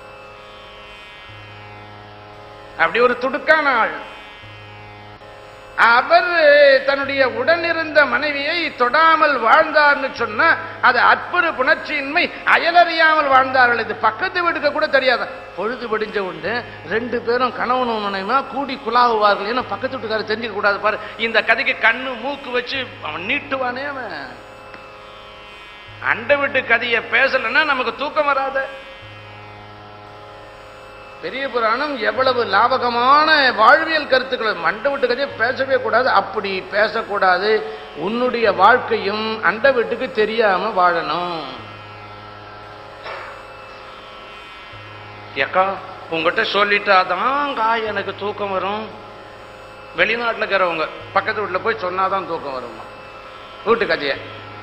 அப்படி ஒரு துடுக்கான ஆள் அவர் தன்னுடைய உடனிருந்த மனைவியை தொடாமல் வாழ்ந்தார்னு சொன்னா அது அற்புத புணர்ச்சியின்மை அயலறியாமல் வாழ்ந்தார்கள் இது பக்கத்து வீட்டுக்கு கூட தெரியாது பொழுது படிஞ்ச உண்டு ரெண்டு பேரும் கணவனும் மனைவியா கூடி குலாவுவார்கள் ஏன்னா பக்கத்து வீட்டுக்காரர் தெரிஞ்சுக்க கூடாது பாரு இந்த கதைக்கு கண்ணு மூக்கு வச்சு அவன் நீட்டுவானே அவன் அண்டை வீட்டு கதையை பேசலைன்னா நமக்கு தூக்கம் வராது பெரிய புராணம் எவ்வளவு லாபகமான வாழ்வியல் கருத்துக்கள் மண்டை விட்டு கதையை பேசவே கூடாது அப்படி பேசக்கூடாது உன்னுடைய வாழ்க்கையும் அண்டை வீட்டுக்கு தெரியாம வாழணும் ஏக்கா உங்ககிட்ட சொல்லிட்டாதான் காய் எனக்கு தூக்கம் வரும் வெளிநாட்டில் இருக்கிறவங்க பக்கத்து வீட்டில் போய் சொன்னாதான் தூக்கம் வருமா வீட்டு கதையை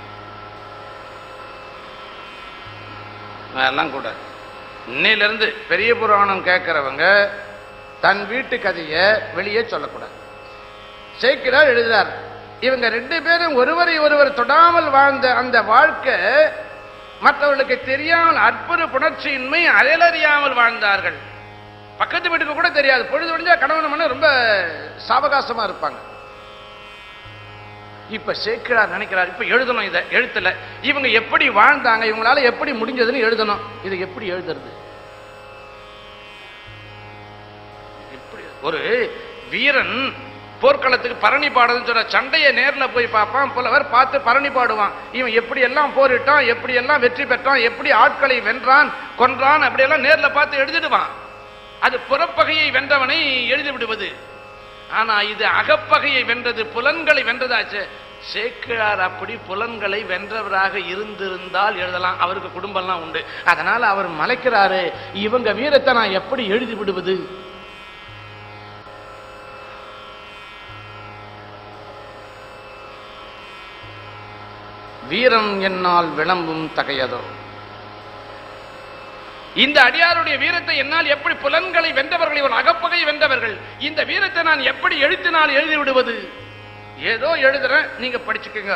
அதெல்லாம் கூடாது இன்னையிலிருந்து பெரிய புராணம் கேட்கிறவங்க தன் வீட்டு கதையை வெளியே சொல்லக்கூடாது சேர்க்கிறார் எழுதுறார் இவங்க ரெண்டு பேரும் ஒருவரை ஒருவர் தொடாமல் வாழ்ந்த அந்த வாழ்க்கை மற்றவர்களுக்கு தெரியாமல் அற்புத புணர்ச்சியின்மை அயலறியாமல் வாழ்ந்தார்கள் பக்கத்து வீட்டுக்கு கூட தெரியாது பொழுது முடிஞ்சா கணவன் மன ரொம்ப சாவகாசமா இருப்பாங்க இப்ப சேக்கிழார் நினைக்கிறார் இப்ப எழுதணும் இதை எழுத்துல இவங்க எப்படி வாழ்ந்தாங்க இவங்களால எப்படி முடிஞ்சதுன்னு எழுதணும் இதை எப்படி எழுதுறது எப்படி ஒரு வீரன் போர்க்களத்துக்கு பரணி பாடுறதுன்னு சொல்ற சண்டையை நேர்ல போய் பார்ப்பான் புலவர் பார்த்து பரணி பாடுவான் இவன் எப்படி எல்லாம் போரிட்டான் எப்படி எல்லாம் வெற்றி பெற்றான் எப்படி ஆட்களை வென்றான் கொன்றான் அப்படியெல்லாம் நேர்ல பார்த்து எழுதிடுவான் அது புறப்பகையை வென்றவனை எழுதி விடுவது ஆனா இது அகப்பகையை வென்றது புலன்களை வென்றதாச்சு சேக்கிழார் அப்படி புலன்களை வென்றவராக இருந்திருந்தால் எழுதலாம் அவருக்கு குடும்பம்லாம் உண்டு அதனால அவர் மலைக்கிறாரு இவங்க வீரத்தை நான் எப்படி எழுதி விடுவது வீரம் என்னால் விளம்பும் தகையதோ இந்த அடியாருடைய வீரத்தை என்னால் எப்படி புலன்களை வென்றவர்கள் இவன் அகப்பகை வென்றவர்கள் இந்த வீரத்தை நான் எப்படி எழுத்தினால் எழுதி விடுவது ஏதோ எழுதுறேன் நீங்க படிச்சுக்கோங்க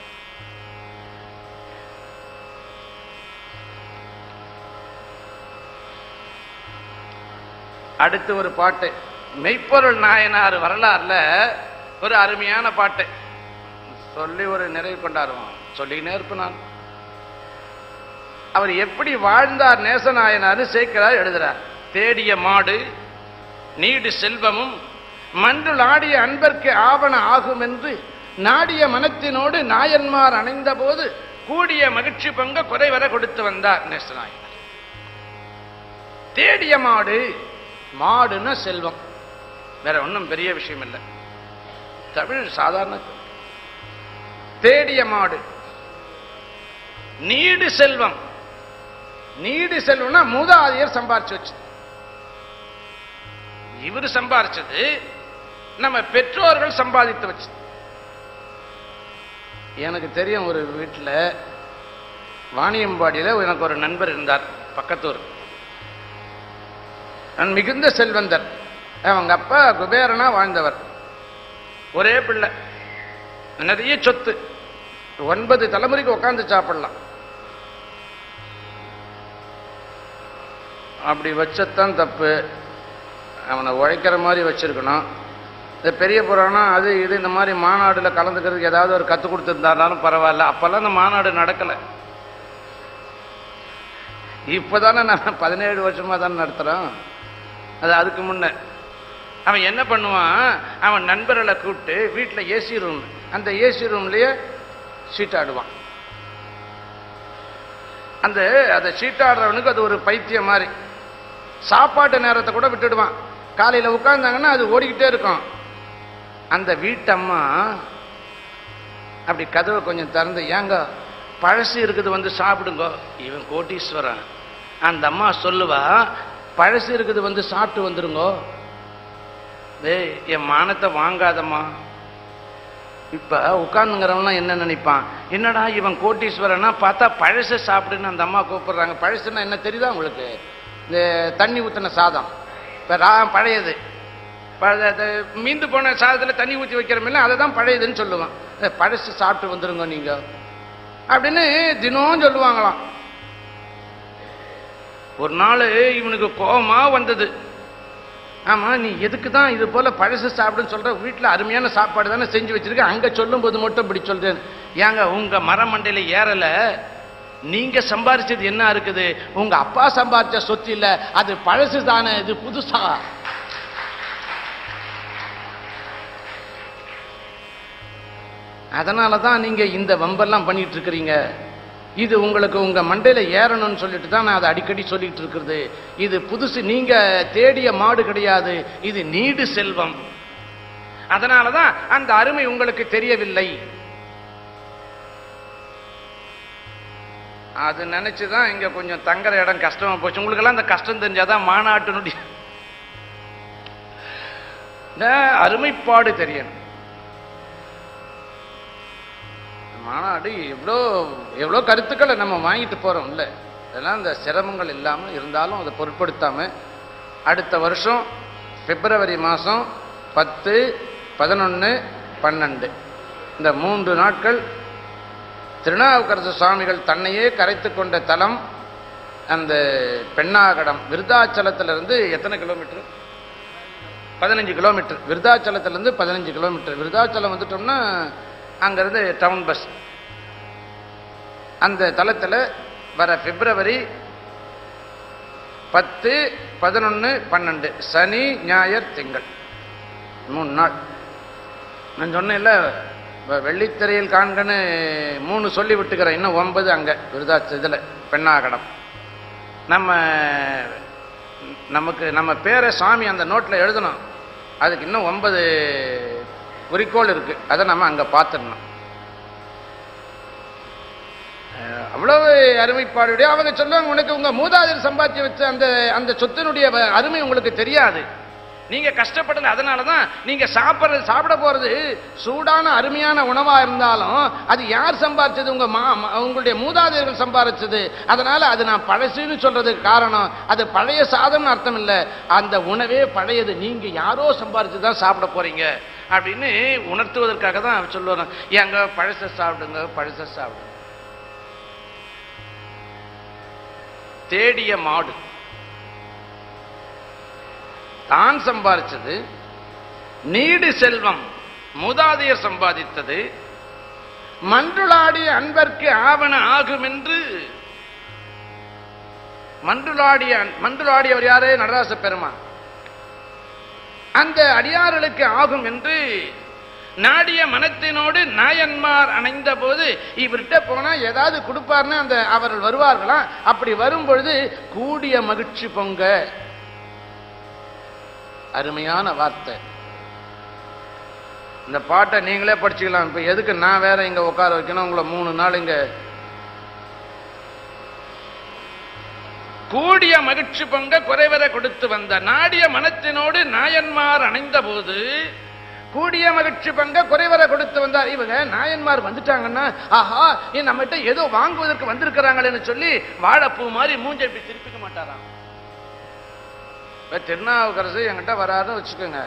அடுத்து ஒரு பாட்டு மெய்ப்பொருள் நாயனார் வரலாறுல ஒரு அருமையான பாட்டு சொல்லி ஒரு நிறைவு கொண்டாடுவோம் சொல்லிக்கினே இருப்பேன் நான் அவர் எப்படி வாழ்ந்தார் நேசநாயனார் சேர்க்கிறார் எழுதுறார் தேடிய மாடு நீடு செல்வமும் மன்றுள் ஆடிய அன்பர்க்கு ஆவண ஆகும் என்று நாடிய மனத்தினோடு நாயன்மார் அணைந்த போது கூடிய மகிழ்ச்சி பங்க குறைவர கொடுத்து வந்தார் நேசநாயனார் தேடிய மாடு மாடுன்னா செல்வம் வேற ஒன்றும் பெரிய விஷயம் இல்லை தமிழ் சாதாரண சொல். தேடிய மாடு நீடு செல்வம் நீடு செல்வம்னா மூதாதையர் சம்பாரிச்சு வச்சு இவர் சம்பாரிச்சது நம்ம பெற்றோர்கள் சம்பாதித்து வச்சு எனக்கு தெரியும் ஒரு வீட்டில் வாணியம்பாடியில் எனக்கு ஒரு நண்பர் இருந்தார் பக்கத்தூர் நான் மிகுந்த செல்வந்தர் அவங்க அப்பா குபேரனா வாழ்ந்தவர் ஒரே பிள்ளை நிறைய சொத்து ஒன்பது தலைமுறைக்கு உட்காந்து சாப்பிடலாம் அப்படி வச்சத்தான் தப்பு அவனை உழைக்கிற மாதிரி வச்சிருக்கணும் இந்த பெரிய புராணம் அது இது இந்த மாதிரி மாநாடுல கலந்துக்கிறதுக்கு ஏதாவது ஒரு கற்றுக் கொடுத்துருந்தாலும் பரவாயில்ல அப்போல்லாம் இந்த மாநாடு நடக்கலை இப்போதானே நான் பதினேழு வருஷமாக தானே நடத்துகிறோம் அது அதுக்கு முன்ன அவன் என்ன பண்ணுவான் அவன் நண்பர்களை கூப்பிட்டு வீட்டில் ஏசி ரூம் அந்த ஏசி ரூம்லேயே சீட்டாடுவான் அந்த அதை சீட்டாடுறவனுக்கு அது ஒரு பைத்தியம் மாதிரி சாப்பாட்டு நேரத்தை கூட விட்டுடுவான் காலையில் உட்கார்ந்தாங்கன்னா அது ஓடிக்கிட்டே இருக்கும் அந்த வீட்டம்மா அப்படி கதவை கொஞ்சம் திறந்து ஏங்க பழசு இருக்குது வந்து சாப்பிடுங்க இவன் கோட்டீஸ்வரன் அந்த அம்மா சொல்லுவா பழசு இருக்குது வந்து சாப்பிட்டு வந்துருங்கோ டேய் என் மானத்தை வாங்காதம்மா இப்ப உட்கார்ந்துங்கிறவன்லாம் என்ன நினைப்பான் என்னடா இவன் கோட்டீஸ்வரனா பார்த்தா பழசை சாப்பிடுன்னு அந்த அம்மா கூப்பிடுறாங்க பழசுன்னா என்ன தெரியுதா உங்களுக்கு இந்த தண்ணி ஊற்றின சாதம் இப்போ ரா பழையது பழைய அது மீந்து போன சாதத்தில் தண்ணி ஊற்றி வைக்கிறோமில்ல அதை தான் பழையதுன்னு சொல்லுவான் "ஏ, பழசு சாப்பிட்டு வந்துருங்க நீங்க அப்படின்னு தினம் சொல்லுவாங்களாம் ஒரு நாள் இவனுக்கு கோபமா வந்தது ஆமா நீ எதுக்கு தான் இது போல பழசு சாப்பிடுன்னு சொல்ற வீட்டில் அருமையான சாப்பாடு தானே செஞ்சு வச்சிருக்க அங்க சொல்லும்போது மட்டும் இப்படி சொல்றேன் ஏங்க உங்க மரமண்டையில ஏறல நீங்க சம்பாரிச்சது என்ன இருக்குது உங்க அப்பா சம்பாரிச்ச சொத்து இல்ல அது பழசு தானே இது புதுசா அதனால தான் நீங்க இந்த வம்பெல்லாம் பண்ணிட்டு இருக்கிறீங்க இது உங்களுக்கு உங்க மண்டையில ஏறணும்னு சொல்லிட்டு தான் நான் அதை அடிக்கடி சொல்லிட்டு இருக்கிறது இது புதுசு நீங்க தேடிய மாடு கிடையாது இது நீடு செல்வம் அதனால தான் அந்த அருமை உங்களுக்கு தெரியவில்லை அது நினைச்சுதான் இங்க கொஞ்சம் தங்குற இடம் கஷ்டமா போச்சு உங்களுக்கெல்லாம் அந்த கஷ்டம் தெரிஞ்சாதான் மாநாட்டினுடைய இந்த அருமைப்பாடு தெரியணும் மாநாடு எவ்வளோ எவ்வளோ கருத்துக்களை நம்ம வாங்கிட்டு போகிறோம் இல்லை அதெல்லாம் இந்த சிரமங்கள் இல்லாமல் இருந்தாலும் அதை பொருட்படுத்தாமல் அடுத்த வருஷம் பிப்ரவரி மாதம் பத்து பதினொன்று பன்னெண்டு இந்த மூன்று நாட்கள் திருநாவுக்கரசு சுவாமிகள் தன்னையே கரைத்து கொண்ட தலம் அந்த பெண்ணாகடம் விருதாச்சலத்திலிருந்து எத்தனை கிலோமீட்டர் பதினஞ்சு கிலோமீட்டர் விருதாச்சலத்திலேருந்து பதினஞ்சு கிலோமீட்டர் விருதாச்சலம் வந்துட்டோம்னா அங்கேருந்து டவுன் பஸ் அந்த தளத்தில் வர பிப்ரவரி பத்து பதினொன்று பன்னெண்டு சனி ஞாயிறு திங்கள் மூணு நாள் நான் சொன்னேன்ல வ- வெள்ளித்திரையில் காண்கன்னு மூணு சொல்லி விட்டுக்கிறேன் இன்னும் ஒன்பது அங்கே விருதாச்ச இதில் பெண்ணாகடம் நம்ம நமக்கு நம்ம பேரை சாமி அந்த நோட்டில் எழுதணும் அதுக்கு இன்னும் ஒன்பது குறிக்கோள் இருக்கு அதை நம்ம அங்கே பார்த்துடணும் அஹ் அவ்வளவு அருமைப்பாடுடைய அவங்க சொல்லுவாங்க உனக்கு உங்க மூதாதையர் சம்பாத்திய வச்ச அந்த அந்த சொத்தினுடைய வ- அருமை உங்களுக்கு தெரியாது நீங்க கஷ்டப்படல அதனால தான் நீங்க சாப்பிட்றது சாப்பிட போறது சூடான அருமையான உணவா இருந்தாலும் அது யார் சம்பாரிச்சது உங்க மா மா- உங்களுடைய மூதாதையர்கள் சம்பாரிச்சது அதனால அது நான் பழசுன்னு சொல்றதுக்கு காரணம் அது பழைய சாதம்னு அர்த்தம் இல்லை அந்த உணவே பழையது நீங்க யாரோ சம்பாரிச்சு தான் சாப்பிட போறீங்க அப்படின்னு உணர்த்துவதற்காக தான் சொல்லுவாங்க ஏங்க பழச சாப்பிடுங்க பழச சாப்பிடுங்க தேடிய மாடு தான் சம்பாதிச்சது நீடு செல்வம் மூதாதையர் சம்பாதித்தது மன்றுளாடிய அன்பர்க்கு ஆவண ஆகும் என்று மன்றுளாடிய மன்றுளாடியவர் யாரு நடராச பெருமான் அந்த அடியார்களுக்கு ஆகும் என்று நாடிய மனத்தினோடு நாயன்மார் அணைந்த போது இவர்கிட்ட போனா ஏதாவது கொடுப்பார்னு அந்த அவர்கள் வருவார்களா அப்படி வரும் பொழுது கூடிய மகிழ்ச்சி பொங்க அருமையான வார்த்தை இந்த பாட்டை நீங்களே படிச்சுக்கலாம் இப்ப எதுக்கு நான் வேற இங்க உட்கார வைக்கணும் உங்களை மூணு நாள் இங்க கூடிய மகிழ்ச்சி பொங்க குறைவர கொடுத்து வந்த நாடிய மனத்தினோடு நாயன்மார் அணைந்த போது கூடிய மகிழ்ச்சி பங்க குறைவர கொடுத்து வந்தார் இவங்க நாயன்மார் வந்துட்டாங்கன்னா ஆஹா ஏன் நம்மகிட்ட ஏதோ வாங்குவதற்கு வந்திருக்கிறாங்களேன்னு சொல்லி வாழைப்பூ மாதிரி மூஞ்ச இப்படி திருப்பிக்க மாட்டாராம் இப்ப திருநாவுக்கரசு என்கிட்ட வராருன்னு வச்சுக்கோங்க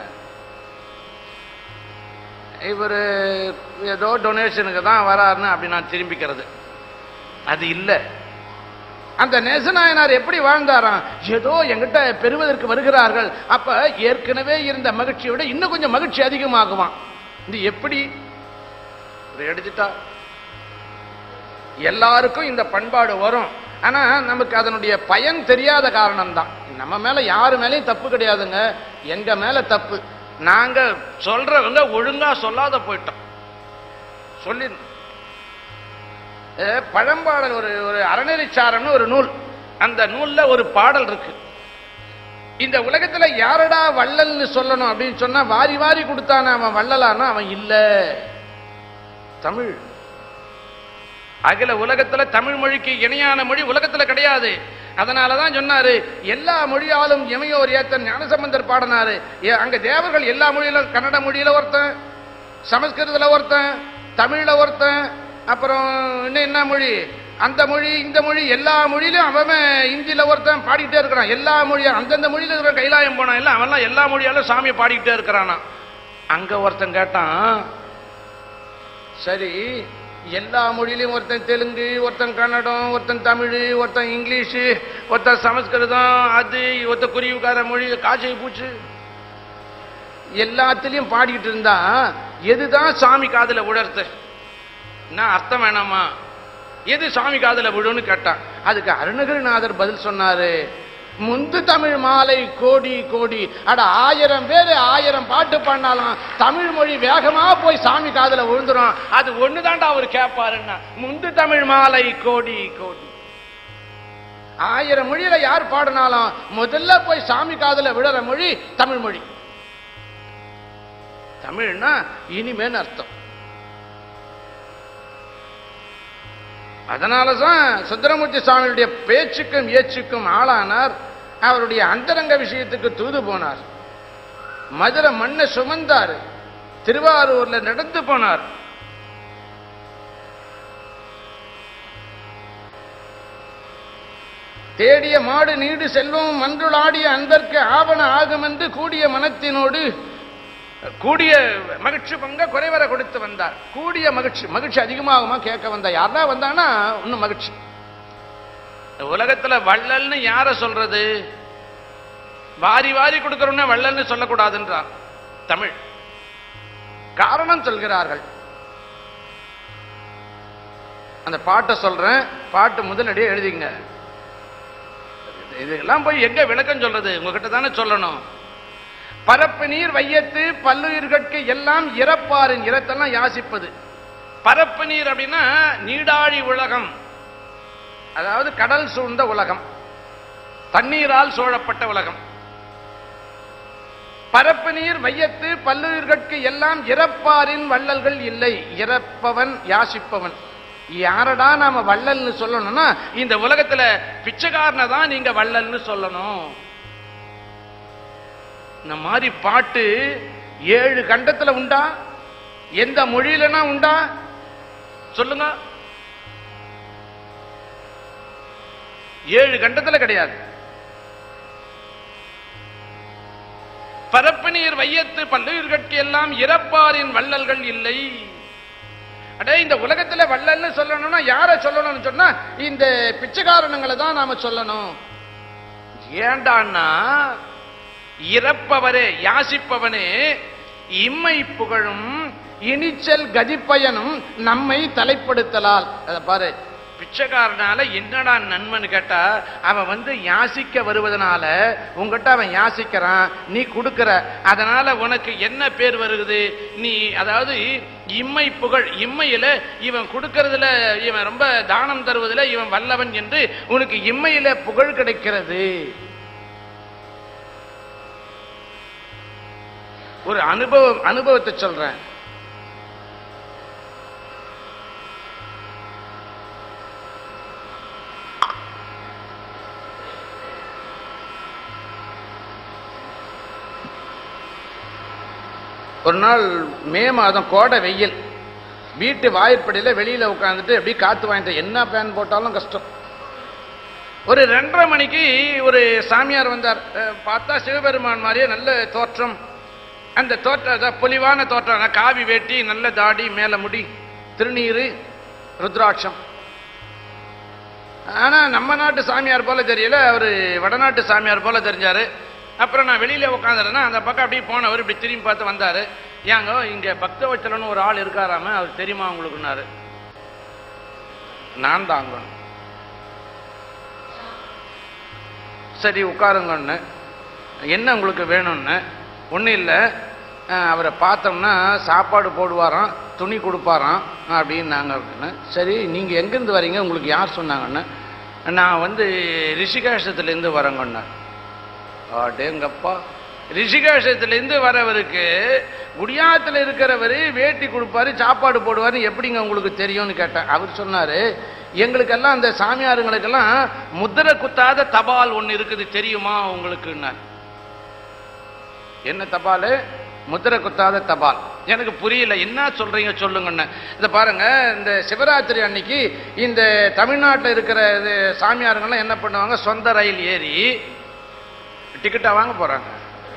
இவர் ஏதோ டொனேஷனுக்கு தான் வராருன்னு அப்படி நான் திரும்பிக்கிறது அது இல்லை அந்த நேசநாயனார் எப்படி வாழ்ந்தாராம் ஏதோ எங்கிட்ட பெறுவதற்கு வருகிறார்கள் அப்ப ஏற்கனவே இருந்த மகிழ்ச்சியை விட இன்னும் கொஞ்சம் மகிழ்ச்சி அதிகமாகுவான் இது எப்படி இதை எடுத்துட்டா எல்லாருக்கும் இந்த பண்பாடு வரும் ஆனா நமக்கு அதனுடைய பயன் தெரியாத காரணம்தான் நம்ம மேல யாரு மேலயும் தப்பு கிடையாதுங்க எங்க மேல தப்பு நாங்க சொல்றவங்க ஒழுங்கா சொல்லாத போயிட்டோம் சொல்லி அஹ் பழம்பாடல் ஒரு ஒரு அறநெறிச்சாரம்னு ஒரு நூல் அந்த நூல்ல ஒரு பாடல் இருக்கு இந்த உலகத்துல யாரடா வள்ளல்னு சொல்லணும் அப்படின்னு சொன்னா வாரி வாரி கொடுத்தான அவன் வள்ளலானா அவன் இல்ல தமிழ் அகில உலகத்துல தமிழ் மொழிக்கு இணையான மொழி உலகத்துல கிடையாது அதனாலதான் சொன்னாரு எல்லா மொழியாலும் எமையோர் ஏத்தன் ஞானசம்பந்தர் பாடினாரு ஏ, அங்க தேவர்கள் எல்லா மொழியிலும் கன்னட மொழியில ஒருத்தன் சமஸ்கிருதத்துல ஒருத்தன் தமிழ்ல ஒருத்தன் அப்புறம் இன்னும் என்ன மொழி அந்த மொழி இந்த மொழி எல்லா மொழியிலும் அவன் இந்தியில ஒருத்தன் பாடிக்கிட்டே இருக்கிறான் எல்லா மொழியும் அந்தந்த மொழியில இருக்கிற கைலாயம் போனான் இல்ல அவன்லாம் எல்லா மொழியாலும் சாமியை பாடிக்கிட்டே இருக்கிறானா அங்க ஒருத்தன் கேட்டான் சரி எல்லா மொழியிலையும் ஒருத்தன் தெலுங்கு ஒருத்தன் கன்னடம் ஒருத்தன் தமிழ் ஒருத்தன் இங்கிலீஷு ஒருத்தன் சமஸ்கிருதம் அது ஒருத்தன் குருவிக்கார மொழி காய்ச்சல் பூச்சு எல்லாத்துலயும் பாடிக்கிட்டு இருந்தா எதுதான் சாமி காதுல விழறது நான் அர்த்தம் வேணாமா எது சாமி காதுல விழுன்னு கேட்டான் அதுக்கு அருணகிரிநாதர் பதில் சொன்னாரு முந்து தமிழ் மாலை கோடி கோடி அட ஆயிரம் பேர் ஆயிரம் பாட்டு பாடினாலும் தமிழ் மொழி வேகமா போய் சாமி காதுல விழுந்துரும் அது ஒண்ணுதான்டா அவர் கேட்பாருன்னா முந்து தமிழ் மாலை கோடி கோடி ஆயிரம் மொழியில யார் பாடினாலும் முதல்ல போய் சாமி காதுல விழுற மொழி தமிழ் மொழி தமிழ்னா இனிமேன்னு அர்த்தம் அதனாலதான் சுந்தரமூர்த்தி சுவாமியுடைய பேச்சுக்கும் ஏச்சுக்கும் ஆளானார் அவருடைய அந்தரங்க விஷயத்துக்கு தூது போனார் மதுரை மண்ணை சுமந்தார் திருவாரூர்ல நடந்து போனார் தேடிய மாடு நீடு செல்வம் மன்றுளாடிய அன்பர்க்கு ஆவண ஆகும் என்று கூடிய மனத்தினோடு கூடிய மகிழ்ச்சி பங்க குறைவர கொடுத்து வந்தார் கூடிய மகிழ்ச்சி மகிழ்ச்சி அதிகமாகுமா கேட்க வந்தா யாரா வந்தானா இன்னும் மகிழ்ச்சி இந்த உலகத்துல வள்ளல்னு யார சொல்றது வாரி வாரி கொடுக்கறோம்னா வள்ளல்னு சொல்லக்கூடாதுன்றார் தமிழ் காரணம் சொல்கிறார்கள் அந்த பாட்டை சொல்றேன் பாட்டு முதலடியே எழுதிங்க இதெல்லாம் போய் எங்க விளக்கம் சொல்றது உங்ககிட்ட தானே சொல்லணும் பரப்பு நீர் வையத்து பல்லுயிர்கட்கு எல்லாம் இறப்பாரின் இறத்தெல்லாம் யாசிப்பது பரப்பு நீர் அப்படின்னா நீடாழி உலகம் அதாவது கடல் சூழ்ந்த உலகம் தண்ணீரால் சூழப்பட்ட உலகம் பரப்பு நீர் வையத்து பல்லுயிர்கட்கு எல்லாம் இறப்பாரின் வள்ளல்கள் இல்லை இறப்பவன் யாசிப்பவன் யாரடா நாம வள்ளல்னு சொல்லணும்னா இந்த உலகத்துல பிச்சைக்காரனை தான் நீங்க வள்ளல்னு சொல்லணும் இந்த மாதிரி பாட்டு ஏழு கண்டத்துல உண்டா எந்த மொழியிலனா உண்டா சொல்லுங்க ஏழு கண்டத்துல கிடையாது பரப்பு நீர் வையத்து பல்லுயிர்கட்கு எல்லாம் இறப்பாரின் வள்ளல்கள் இல்லை அடே இந்த உலகத்துல வள்ளல்னு சொல்லணும்னா யாரை சொல்லணும்னு சொன்னா இந்த பிச்சைக்காரனுங்களை தான் நாம சொல்லணும் ஏண்டான்னா இறப்பவரே யாசிப்பவனே இம்மை புகழும் இனிச்சல் கதிப்பயனும் நம்மை தலைப்படுத்தலால் அதை பாரு பிச்சைக்காரனால என்னடா நன்மைன்னு கேட்டா அவன் வந்து யாசிக்க வருவதனால உங்ககிட்ட அவன் யாசிக்கிறான் நீ கொடுக்கிற அதனால உனக்கு என்ன பேர் வருகுது நீ அதாவது இம்மை புகழ் இம்மையில இவன் கொடுக்கறதுல இவன் ரொம்ப தானம் தருவதில் இவன் வல்லவன் என்று உனக்கு இம்மையில புகழ் கிடைக்கிறது ஒரு அனுபவம் அனுபவத்தை சொல்றேன் ஒரு நாள் மே மாதம் கோடை வெயில் வீட்டு வாயிற்படியில் வெளியில் உட்காந்துட்டு அப்படியே காற்று வாங்கிட்டு என்ன பேன் போட்டாலும் கஷ்டம் ஒரு ரெண்டரை மணிக்கு ஒரு சாமியார் வந்தார் அஹ், பார்த்தா சிவபெருமான் மாதிரியே நல்ல தோற்றம் அந்த தோற்றம் அதான் பொலிவான தோற்றம் அதான் காவி வேட்டி நல்ல தாடி மேலே முடி திருநீரு ருத்ராட்சம் ஆனால் நம்ம நாட்டு சாமியார் போல தெரியல அவர் வடநாட்டு சாமியார் போல தெரிஞ்சார் அப்புறம் நான் வெளியில் உட்காந்துருந்தேன் அந்த பக்கம் அப்படியே போனவர் இப்படி திரும்பி பார்த்து வந்தார் ஏங்க இங்கே பக்தவச்சலன்னு ஒரு ஆள் இருக்காராம அவர் தெரியுமா உங்களுக்குன்னாரு நான் தாங்க சரி உட்காருங்கன்னு என்ன உங்களுக்கு வேணும்னு ஒன்றும் இல்லை அவரை பார்த்தோம்னா சாப்பாடு போடுவாராம் துணி கொடுப்பாராம் அப்படின்னாங்க அப்படின்னு சரி நீங்கள் எங்கேருந்து வரீங்க உங்களுக்கு யார் சொன்னாங்கன்னு நான் வந்து ரிஷிகேஷத்துலேருந்து வரேங்கண்ணா அடேங்கப்பா ரிஷிகேஷத்துலேருந்து வரவருக்கு குடியாத்தில் இருக்கிறவர் வேட்டி கொடுப்பாரு சாப்பாடு போடுவாரு எப்படிங்க உங்களுக்கு தெரியும்னு கேட்டேன் அவர் சொன்னார் எங்களுக்கெல்லாம் அந்த சாமியாருங்களுக்கெல்லாம் முத்திரை குத்தாத தபால் ஒன்று இருக்குது தெரியுமா உங்களுக்குன்னார் என்ன தபால் முத்திரை குத்தாத தபால் எனக்கு புரியல என்ன சொல்றீங்க சொல்லுங்கன்னு இதை பாருங்க இந்த சிவராத்திரி அன்னைக்கு இந்த தமிழ்நாட்டில் இருக்கிற இது சாமியாருங்கெல்லாம் என்ன பண்ணுவாங்க சொந்த ரயில் ஏறி டிக்கெட்டா வாங்க போறாங்க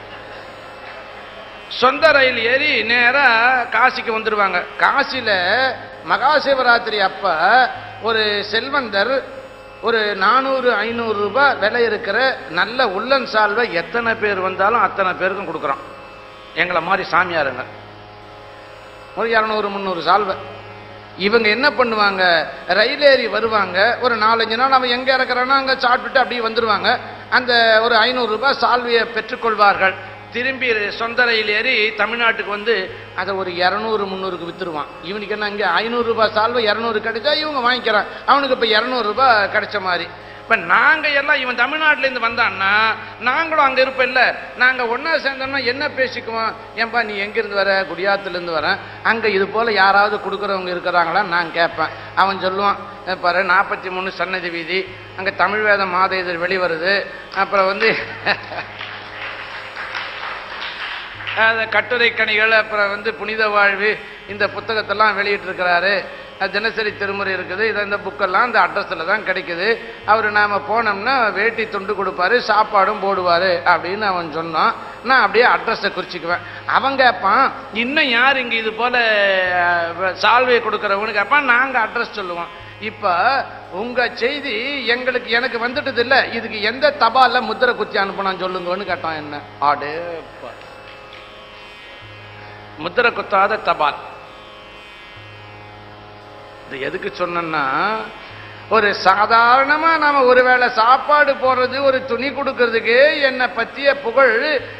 சொந்த ரயில் ஏறி நேரா காசிக்கு வந்துருவாங்க காசியில மகா சிவராத்திரி அப்ப ஒரு செல்வந்தர் ஒரு நானூறு ஐநூறு ரூபாய் விலை இருக்கிற நல்ல உள்ளன் சால்வை எத்தனை பேர் வந்தாலும் அத்தனை பேருக்கும் கொடுக்குறான் எங்களை மாதிரி சாமியாருங்க ஒரு இரநூறு முந்நூறு சால்வை இவங்க என்ன பண்ணுவாங்க ரயில் ஏறி வருவாங்க ஒரு நாலஞ்சு நாள் அவன் எங்கே இறக்குறானோ அங்கே சாப்பிட்டுட்டு அப்படியே வந்துடுவாங்க அந்த ஒரு ஐநூறு ரூபாய் சால்வையை பெற்றுக்கொள்வார்கள் திரும்பி சொந்த ரயில் ஏறி தமிழ்நாட்டுக்கு வந்து அதை ஒரு இரநூறு முந்நூறுக்கு விற்றுருவான் இவனுக்கு என்ன இங்கே ஐநூறு ரூபாய் சால்வை இரநூறு கிடைச்சா இவங்க வாங்கிக்கிறான் அவனுக்கு இப்போ இரநூறு ரூபாய் கிடைச்ச மாதிரி இப்போ நாங்கள் எல்லாம் இவன் தமிழ்நாட்டிலேருந்து வந்தான்னா நாங்களும் அங்கே இருப்போம் இல்லை நாங்கள் ஒன்றா சேர்ந்தோம்னா என்ன பேசிக்குவோம் ஏன்பா நீ எங்கேருந்து வர குடியாத்துலேருந்து வரேன் அங்கே இது போல் யாராவது கொடுக்குறவங்க இருக்கிறாங்களா நான் கேட்பேன் அவன் சொல்லுவான் "அஹ் பாரு நாற்பத்தி மூணு சன்னதி வீதி அங்கே தமிழ் வேத மாத இதழ் வெளிவருது அப்புறம் வந்து அந்த கட்டுரை கணிகள் அப்புறம் வந்து புனித வாழ்வு இந்த புத்தகத்தெல்லாம் வெளியிட்டிருக்கிறாரு அஹ் தினசரி திருமுறை இருக்குது இதை இந்த புக்கெல்லாம் இந்த அட்ரஸில் தான் கிடைக்குது அவர் நாம் போனோம்னா வேட்டி துண்டு கொடுப்பாரு சாப்பாடும் போடுவார் அப்படின்னு அவன் சொன்னான் நான் அப்படியே அட்ரஸை குறிச்சிக்குவேன் அவன் கேட்பான் இன்னும் யார் இங்கே இது போல் சால்வை கொடுக்குறவனு கேட்பான் நாங்கள் அட்ரஸ் சொல்லுவோம் இப்போ உங்கள் செய்தி எங்களுக்கு எனக்கு வந்துட்டது இல்லை இதுக்கு எந்த தபாலில் முத்திரை குத்தி அனுப்பினான் சொல்லுங்கன்னு கேட்டான் என்ன ஆடேப்பா முத்திரை குத்தாத தபால் இது எதுக்கு சொன்னேன்னா ஒரு சாதாரணமா நாம ஒருவேளை சாப்பாடு போடுறது ஒரு துணி கொடுக்கறதுக்கு என்னை பத்திய புகழ்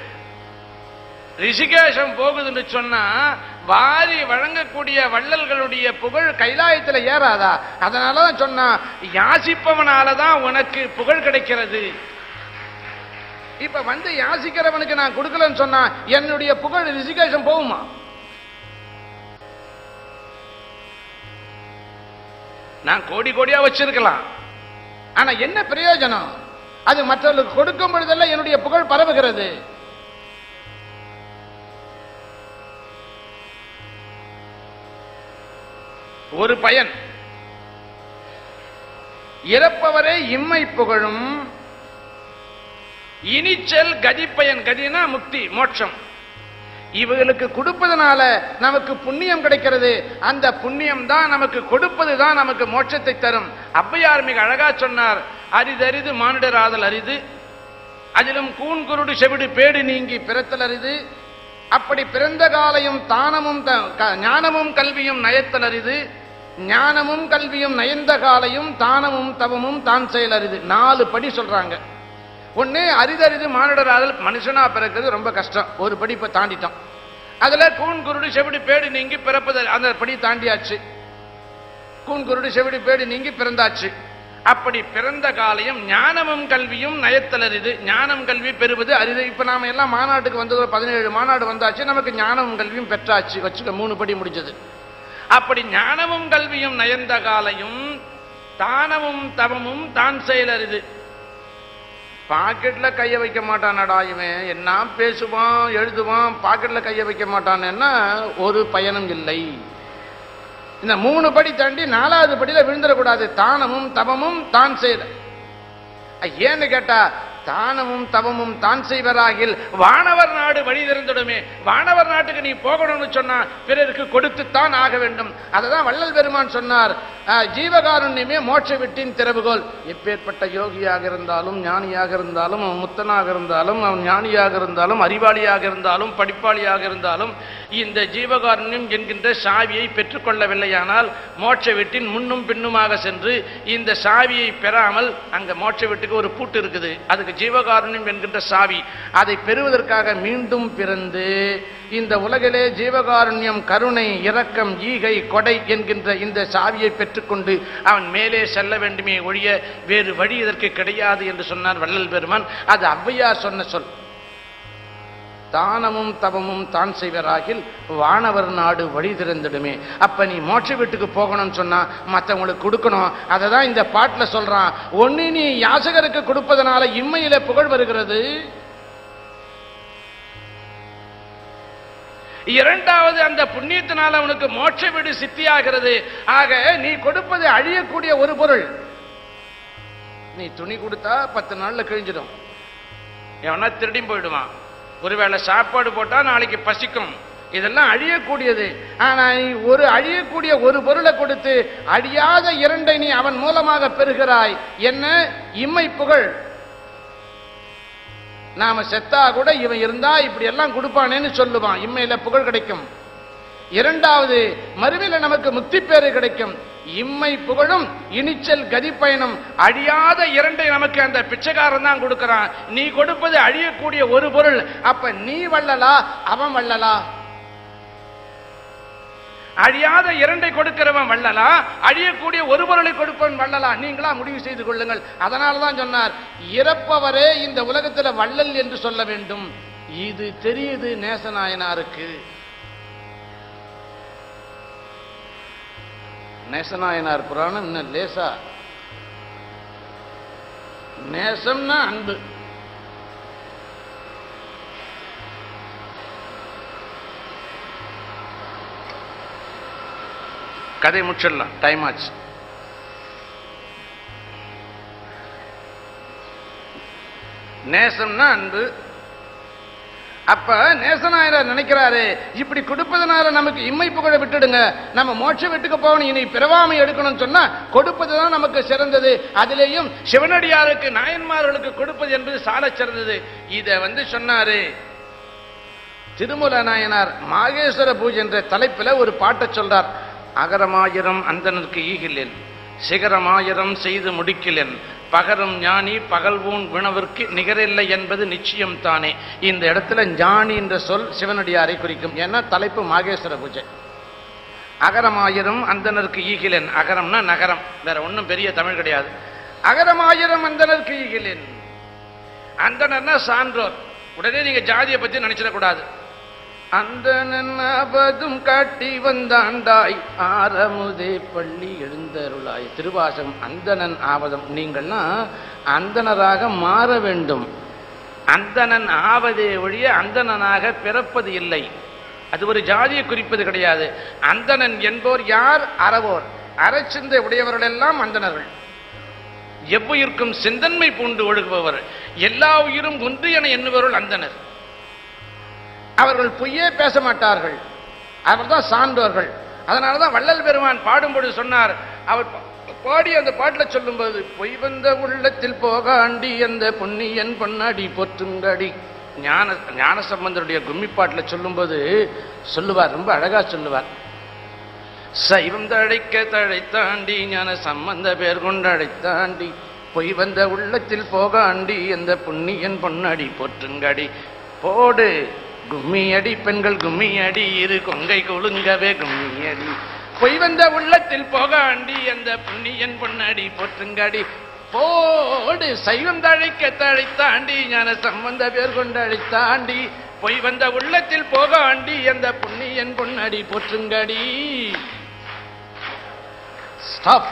ரிஷிகேஷம் போகுதுன்னு சொன்னா வாரி வழங்கக்கூடிய வள்ளல்களுடைய புகழ் கைலாயத்துல ஏறாதா அதனாலதான் சொன்னா யாசிப்பவனால தான் உனக்கு புகழ் கிடைக்கிறது இப்ப வந்து யாசிக்கிறவனுக்கு நான் கொடுக்கலன்னு சொன்னா என்னுடைய புகழ் ரிஷிகேஷம் போகுமா நான் கோடி கோடியா வச்சிருக்கலாம் ஆனா என்ன பிரயோஜனம் அது மற்றவர்களுக்கு கொடுக்கும் பொழுதெல்லாம் என்னுடைய புகழ் பரவுகிறது ஒரு பயன் இறப்பவரே இம்மை புகழும் இனிச்சல் கதிப்பயன் கதினா முக்தி மோட்சம் இவர்களுக்கு கொடுப்பதனால நமக்கு புண்ணியம் கிடைக்கிறது அந்த புண்ணியம் தான் நமக்கு கொடுப்பது தான் நமக்கு மோட்சத்தை தரும் ஔவையார் மிக அழகா சொன்னார் அரிதரிது மானிடர் ஆதல் அரிது அதிலும் கூன் குருடு செவிடு பேடு நீங்கி பிறத்தல் அரிது அப்படி பிறந்த காலையும் தானமும் த- க- ஞானமும் கல்வியும் நயத்தல் அரிது ஞானமும் கல்வியும் நயந்த காலையும் தானமும் தவமும் தான் செயல் அரிது நாலு படி சொல்றாங்க ஒண்ணு அரிதரிது மானிடர் ஆதல் மனுஷனா பிறக்கிறது ரொம்ப கஷ்டம் ஒரு படி இப்ப தாண்டிட்டோம் அதுல கூன் குருடு செவிடு பேடு நீங்கி பிறப்பது அந்த படி தாண்டியாச்சு கூன் குருடு செவிடு பேடு நீங்கி பிறந்தாச்சு அப்படி பிறந்த காலையும் ஞானமும் கல்வியும் நயத்தலரிது ஞானம் கல்வி பெறுவது அரிது இப்ப நாம எல்லாம் மாநாட்டுக்கு வந்தது பதினேழு மாநாடு வந்தாச்சு நமக்கு ஞானமும் கல்வியும் பெற்றாச்சு வச்சுக்க மூணு படி முடிஞ்சது அப்படி ஞானமும் கல்வியும் நயந்த காலையும் தானமும் தவமும் தான் செயலரிது பாக்கெட்ல கைய வைக்க மாட்டானடா இவன் என்ன பேசுவான் எழுதுவான் பாக்கெட்ல கைய வைக்க மாட்டான்னா ஒரு பயனும் இல்லை இந்த மூணு படி தாண்டி நாலாவது படியில விழுந்துடக்கூடாது தானமும் தவமும் தான் செய்த அஹ், ஏன்னு கேட்டா தானமும் தவமும் தான் செய்வராகில் வானவர் நாடு வழி திறந்துடுமே வானவர் நாட்டுக்கு நீ போகணும்னு சொன்னா பிறருக்கு கொடுத்துத்தான் ஆக வேண்டும் அததான் வள்ளல் பெருமான் சொன்னார் அஹ், ஜீவகாருண்யமே மோட்ச விட்டின் திறவுகோல் எப்பேற்பட்ட யோகியாக இருந்தாலும் ஞானியாக இருந்தாலும் அவன் முத்தனாக இருந்தாலும் அவன் ஞானியாக இருந்தாலும் அறிவாளியாக இருந்தாலும் படிப்பாளியாக இருந்தாலும் இந்த ஜீவகாருண்யம் என்கின்ற சாவியை பெற்றுக்கொள்ளவில்லையானால் மோட்ச வீட்டின் முன்னும் பின்னுமாக சென்று இந்த சாவியை பெறாமல் அங்க மோட்ச வீட்டுக்கு ஒரு பூட்டு இருக்குது அதுக்கு ஜீவகாருண்யம் என்கின்ற சாவி அதை பெறுவதற்காக மீண்டும் பிறந்து இந்த உலகிலே ஜீவகாருண்யம் கருணை இரக்கம் ஈகை கொடை என்கின்ற இந்த சாவியை பெற்றுக்கொண்டு அவன் மேலே செல்ல வேண்டுமே ஒழிய வேறு வழி இதற்கு கிடையாது என்று சொன்னார் வள்ளல் பெருமான் அது ஔவையார் சொன்ன சொல் தானமும் தவமும் தான் செய்வராகில் வானவர் நாடு வழி திறந்துடுமே அப்ப நீ மோட்ச வீட்டுக்கு போகணும்னு சொன்னா மற்றவங்களுக்கு கொடுக்கணும் அதை தான் இந்த பாட்டுல சொல்றான் ஒண்ணு நீ யாசகருக்கு கொடுப்பதனால இம்மையில புகழ் வருகிறது இரண்டாவது அந்த புண்ணியத்தினால் அவனுக்கு மோட்ச வீடு சித்தியாகிறது ஆக நீ கொடுப்பது அழியக்கூடிய ஒரு பொருள் நீ துணி கொடுத்தா பத்து நாள்ல கிழிஞ்சிடும் எவனா திருடி போயிடுவான் ஒருவேளை சாப்பாடு போட்டா நாளைக்கு பசிக்கும் இதெல்லாம் அழியக்கூடியது ஆனா நீ ஒரு அழியக்கூடிய ஒரு பொருளை கொடுத்து அழியாத இரண்டை நீ அவன் மூலமாக பெறுகிறாய் என்ன இம்மை புகழ் நாம செத்தா கூட இவன் இருந்தா இப்படி எல்லாம் கொடுப்பானேன்னு சொல்லுவான் இம்மையில புகழ் கிடைக்கும் இரண்டாவது மறுமையில நமக்கு முக்தி பேரு கிடைக்கும் இம்மை புகழும் இனிச்சல் கதி பயணம் அழியாத இரண்டை நமக்கு அந்த பிச்சைக்காரன் தான் கொடுக்கறான் நீ கொடுப்பது அழியக்கூடிய ஒரு பொருள் அப்ப நீ வள்ளலா அவன் வள்ளலா அழியாத இரண்டை கொடுக்கிறவன் வள்ளலா அழியக்கூடிய ஒரு பொருளை கொடுப்பவன் வள்ளலா நீங்களா முடிவு செய்து கொள்ளுங்கள் அதனால தான் சொன்னார் இறப்பவரே இந்த உலகத்துல வள்ளல் என்று சொல்ல வேண்டும் இது தெரியுது நேசநாயனாருக்கு நேசநாயனார் புராணம் இன்னும் லேசா நேசம்னா அன்பு கதை முடிச்சிடலாம் டைம் ஆச்சு நேசம்னா அன்பு அப்ப நேசநாயனர் நினைக்கிறாரு இப்படி கொடுப்பதனால நமக்கு இம்மை புகழ விட்டுடுங்க நம்ம மோட்ச வீட்டுக்கு போகணும் இனி பிறவாமை எடுக்கணும்னு சொன்னா கொடுப்பதுதான் நமக்கு சிறந்தது அதிலேயும் சிவனடியாருக்கு நாயன்மார்களுக்கு கொடுப்பது என்பது சாலச் சிறந்தது இத வந்து சொன்னாரு திருமூல நாயனார் மாகேஸ்வர பூஜை என்ற தலைப்பில் ஒரு பாட்டை சொல்றார் அகரமாயிரம் அந்தனருக்கு ஈகிலேன் சிகரமாயிரம் செய்து முடிக்கிலேன் பகரும் ஞானி பகல்வூன் குணவிற்கு நிகரில்லை என்பது நிச்சயம் தானே இந்த இடத்துல ஞானி என்ற சொல் சிவனடியாரை குறிக்கும் ஏன்னா தலைப்பு மாகேஸ்வர பூஜை அகரமாயிரம் அந்தனருக்கு ஈகிலேன் அகரம்னா நகரம் வேற ஒன்றும் பெரிய தமிழ் கிடையாது அகரமாயிரம் அந்தனருக்கு ஈகிலேன் அந்தனர்னா சான்றோர் உடனே நீங்க ஜாதியை பத்தி நினைச்சிடக்கூடாது அந்தணன் ஆவதும் காட்டி வந்தாண்டாய் ஆரமுதே பள்ளி எழுந்தருளாய் திருவாசகம் அந்தணன் ஆவதம் நீங்கள்லாம் அந்தணராக மாற வேண்டும் அந்தணன் ஆவதே ஒழிய அந்தணனாக பிறப்பது இல்லை அது ஒரு ஜாதியை குறிப்பது கிடையாது அந்தணன் என்போர் யார் அறவோர் அறச்சிந்தை உடையவர்கள் எல்லாம் அந்தணர்கள் எவ்வுயிர்க்கும் சிந்தன்மை பூண்டு ஒழுகுபவர் எல்லா உயிரும் ஒன்று என எண்ணுபவர்கள் அந்தனர் அவர்கள் பொய்யே பேச மாட்டார்கள் அவர்தான் சான்றோர்கள் அதனால தான் வள்ளல் பெருமான் பாடும்பொழுது சொன்னார் அவர் பா- பாடி அந்த பாட்டில் சொல்லும்போது பொய் வந்த உள்ளத்தில் போகாண்டி அந்த பொன்னியன் பொன்னாடி போற்றுங்கடி ஞான ஞான சம்பந்தருடைய கும்மி பாட்டில் சொல்லும்போது சொல்லுவார் ரொம்ப அழகா சொல்லுவார் சைவம் தழைக்க தழைத்தாண்டி ஞான சம்பந்த பேர் கொண்டு அழைத்தாண்டி பொய் வந்த உள்ளத்தில் போகாண்டி அந்த புண்ணியன் பொன்னடி போற்றுங்கடி போடு கும்மியடி பெண்கள் கும்மியடி இரு கொங்கை கொழுங்கவே கும்மியடி பொய் வந்த உள்ளத்தில் போகாண்டி அந்த புண்ணியன் பொன்னடி போற்றுங்கடி போடு சைவம் தழைக்க தழைத்தாண்டி ஞான சம்பந்த பேர் கொண்டு அழைத்தாண்டி பொய் வந்த உள்ளத்தில் போகாண்டி அந்த புண்ணியன் பொன்னடி போற்றுங்கடி ஸ்டாப்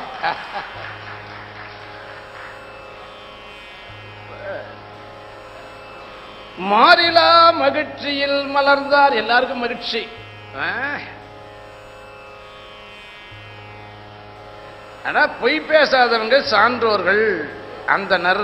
மாறிலா மகிழ்ச்சியில் மலர்ந்தார் எல்லாருக்கும் மகிழ்ச்சி ஆ? ஆனா பொய் பேசாதவங்க சான்றோர்கள் அந்தனர்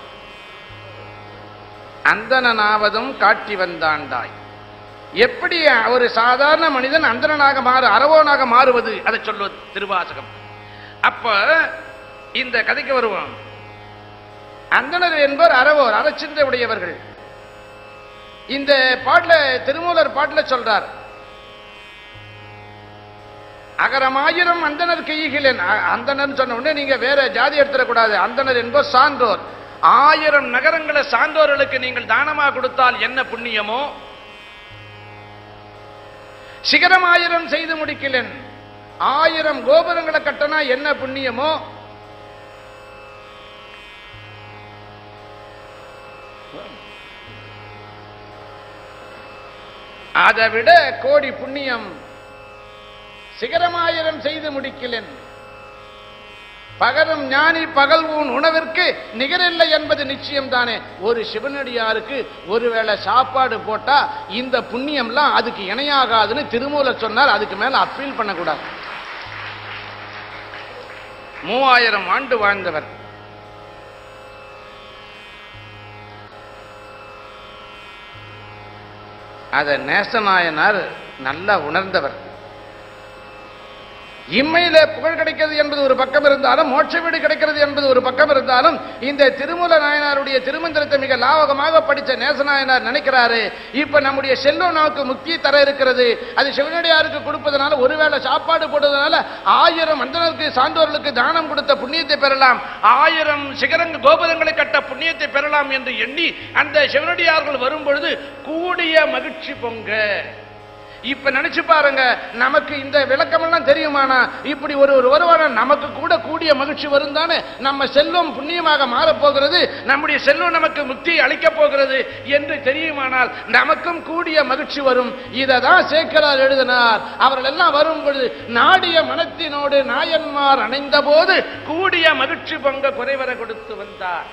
அந்தணனாவதும் காட்டி வந்தாண்டாய் எப்படி ஒரு சாதாரண மனிதன் அந்தணனாக மாறு அறவோனாக மாறுவது அதை சொல்வது திருவாசகம் அப்ப இந்த கதைக்கு வருவோம் அந்தணர் என்பவர் அறவோர் அறச்சிந்தை உடையவர்கள் இந்த பாட்டுல திருமூலர் பாட்டுல சொல்றார் அகரமாயிரம் அந்தனர் கையிகளேன் அந்தனர் சொன்ன உடனே நீங்க வேற ஜாதி எடுத்துடக்கூடாது அந்தனர் என்பவர் சான்றோர் ஆயிரம் நகரங்களை சான்றோர்களுக்கு நீங்கள் தானமா கொடுத்தால் என்ன புண்ணியமோ சிகரம் ஆயிரம் செய்து முடிக்கலேன் ஆயிரம் கோபுரங்களை கட்டினா என்ன புண்ணியமோ அதை விட கோடி புண்ணியம் சிகரமாயிரம் செய்து முடிக்கலேன் பகரும் ஞானி பகல் உன் உணவிற்கு நிகரில்லை என்பது நிச்சயம் தானே ஒரு சிவனடியாருக்கு ஒருவேளை சாப்பாடு போட்டா இந்த புண்ணியம்லாம் அதுக்கு இணையாகாதுன்னு திருமூலர் சொன்னார் அதுக்கு மேல அப்பீல் பண்ணக்கூடாது மூவாயிரம் ஆண்டு வாழ்ந்தவர் அதை நேசநாயனார் நல்லா உணர்ந்தவர் இம்மையில புகழ் கிடைக்கிறது என்பது ஒரு பக்கம் இருந்தாலும் மோட்ச வீடு கிடைக்கிறது என்பது ஒரு பக்கம் இருந்தாலும் இந்த திருமூல நாயனாருடைய திருமந்திரத்தை மிக லாவகமாக படிச்ச நேசநாயனார் நினைக்கிறாரு இப்ப நம்முடைய செல்வம் நமக்கு முக்தி தர இருக்கிறது அது சிவனடியாருக்கு கொடுப்பதனால ஒருவேளை சாப்பாடு போடுவதனால ஆயிரம் அந்தனருக்கு சான்றோர்களுக்கு தானம் கொடுத்த புண்ணியத்தை பெறலாம் ஆயிரம் சிகரங்க கோபுரங்களை கட்ட புண்ணியத்தை பெறலாம் என்று எண்ணி அந்த சிவனடியார்கள் வரும் பொழுது கூடிய மகிழ்ச்சி பொங்க இப்ப நினைச்சு பாருங்க நமக்கு இந்த விளக்கமெல்லாம் தெரியுமானா இப்படி ஒரு ஒரு வருவான நமக்கு கூட கூடிய மகிழ்ச்சி வரும் தானே நம்ம செல்வம் புண்ணியமாக மாறப் போகிறது நம்முடைய செல்வம் நமக்கு முக்தி அளிக்கப் போகிறது என்று தெரியுமானால் நமக்கும் கூடிய மகிழ்ச்சி வரும் இதை தான் சேக்கரார் எழுதினார் அவர்கள் எல்லாம் வரும் பொழுது நாடிய மனத்தினோடு நாயன்மார் அணைந்த போது கூடிய மகிழ்ச்சி பொங்க குறைவர கொடுத்து வந்தார்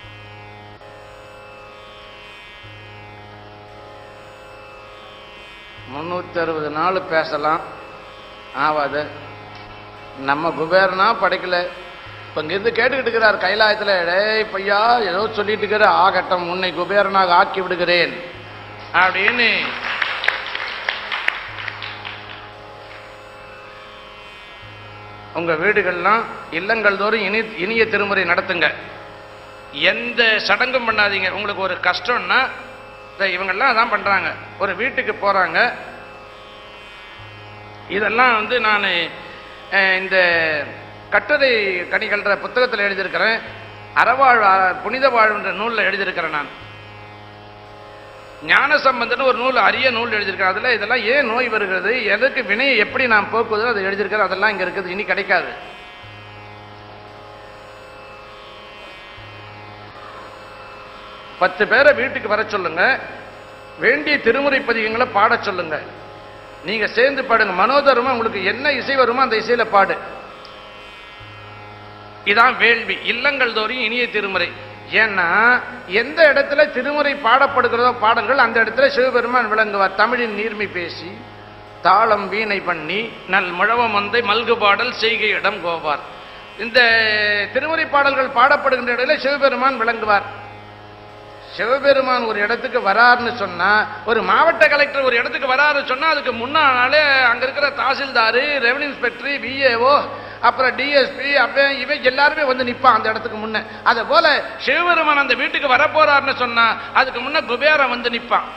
முன்னூத்தி அறுபது நாள் பேசலாம் ஆவாது நம்ம குபேரனா படைக்கல இப்ப இங்கிருந்து கேட்டுக்கிட்டு இருக்கிறார் கைலாயத்துல டேய் பையா ஏதோ சொல்லிட்டு இருக்கிற ஆகட்டம் உன்னை குபேரனாக ஆக்கி விடுகிறேன் அப்படின்னு உங்க வீடுகள்லாம் இல்லங்கள் தோறும் இனி இனிய திருமுறை நடத்துங்க எந்த சடங்கும் பண்ணாதீங்க உங்களுக்கு ஒரு கஷ்டம்னா இந்த இவங்கெல்லாம் அதான் பண்றாங்க ஒரு வீட்டுக்கு போறாங்க இதெல்லாம் வந்து நான் இந்த கட்டுரை கணிகள்ன்ற புத்தகத்தில் எழுதியிருக்கிறேன் அறவாழ் அ- புனித வாழ்ன்ற நூலில் எழுதியிருக்கிறேன் நான் ஞான சம்பந்தன்னு ஒரு நூல் அரிய நூல் எழுதியிருக்கிறேன் அதில் இதெல்லாம் ஏன் நோய் வருகிறது எதற்கு வினையை எப்படி நாம் போக்குவதோ அதை எழுதியிருக்கிறேன் அதெல்லாம் இங்கே இருக்குது இனி கிடைக்காது பத்து பேரை வீட்டுக்கு வர சொல்லுங்க வேண்டிய திருமுறை பதிகங்களை பாடச் சொல்லுங்க நீங்க சேர்ந்து பாடுங்க மனோதரமா உங்களுக்கு என்ன இசை வருமோ அந்த இசையில பாடு இதான் வேள்வி இல்லங்கள் தோறும் இனிய திருமுறை ஏன்னா எந்த இடத்துல திருமுறை பாடப்படுகிறதோ பாடல்கள் அந்த இடத்துல சிவபெருமான் விளங்குவார் தமிழின் நீர்மை பேசி தாளம் வீணை பண்ணி நல் முழவம் வந்தை மல்கு பாடல் செய்கை இடம் கோவார் இந்த திருமுறை பாடல்கள் பாடப்படுகின்ற இடத்துல சிவபெருமான் விளங்குவார் சிவபெருமான் ஒரு இடத்துக்கு வராருன்னு சொன்னா ஒரு மாவட்ட கலெக்டர் ஒரு இடத்துக்கு வராருன்னு சொன்னா அதுக்கு முன்னாலே அங்க இருக்கிற தாசில்தாரு ரெவன்யூ இன்ஸ்பெக்டர் பிஏஓ அப்புறம் டிஎஸ்பி அப்ப இவன் எல்லாருமே வந்து நிப்பான் அந்த இடத்துக்கு முன்ன அதே போல சிவபெருமான் அந்த வீட்டுக்கு வரப்போறாருன்னு சொன்னா அதுக்கு முன்ன குபேரன் வந்து நிப்பான்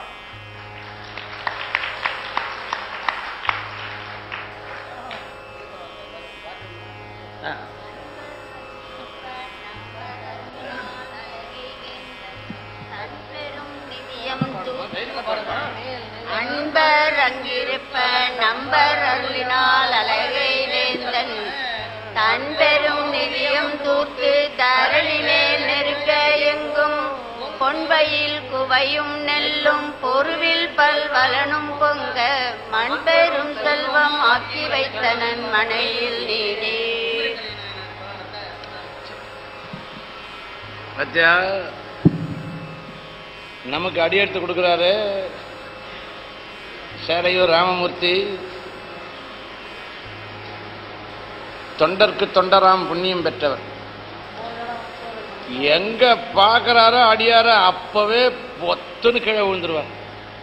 ஆ. அன்பர் அங்கிருப்ப நம்பர் அருளினால் அழகை வேந்தன் தன் பெரும் நிதியம் தூர்த்து தரணி மேல் நெருக்க எங்கும் பொன்பையில் குவையும் நெல்லும் பொருவில் பல்வலனும் பொங்க மண் பெரும் செல்வம் ஆக்கி வைத்தனன் மனையில் நீடே பத்தியா நமக்கு அடி எடுத்து கொடுக்குறாரு சேலையூர் ராமமூர்த்தி தொண்டர்க்கு தொண்டராம் புண்ணியம் பெற்றவர் எங்க பார்க்கறாரோ அடியாரோ அப்பவே பொத்துன்னு கீழே விழுந்துருவார்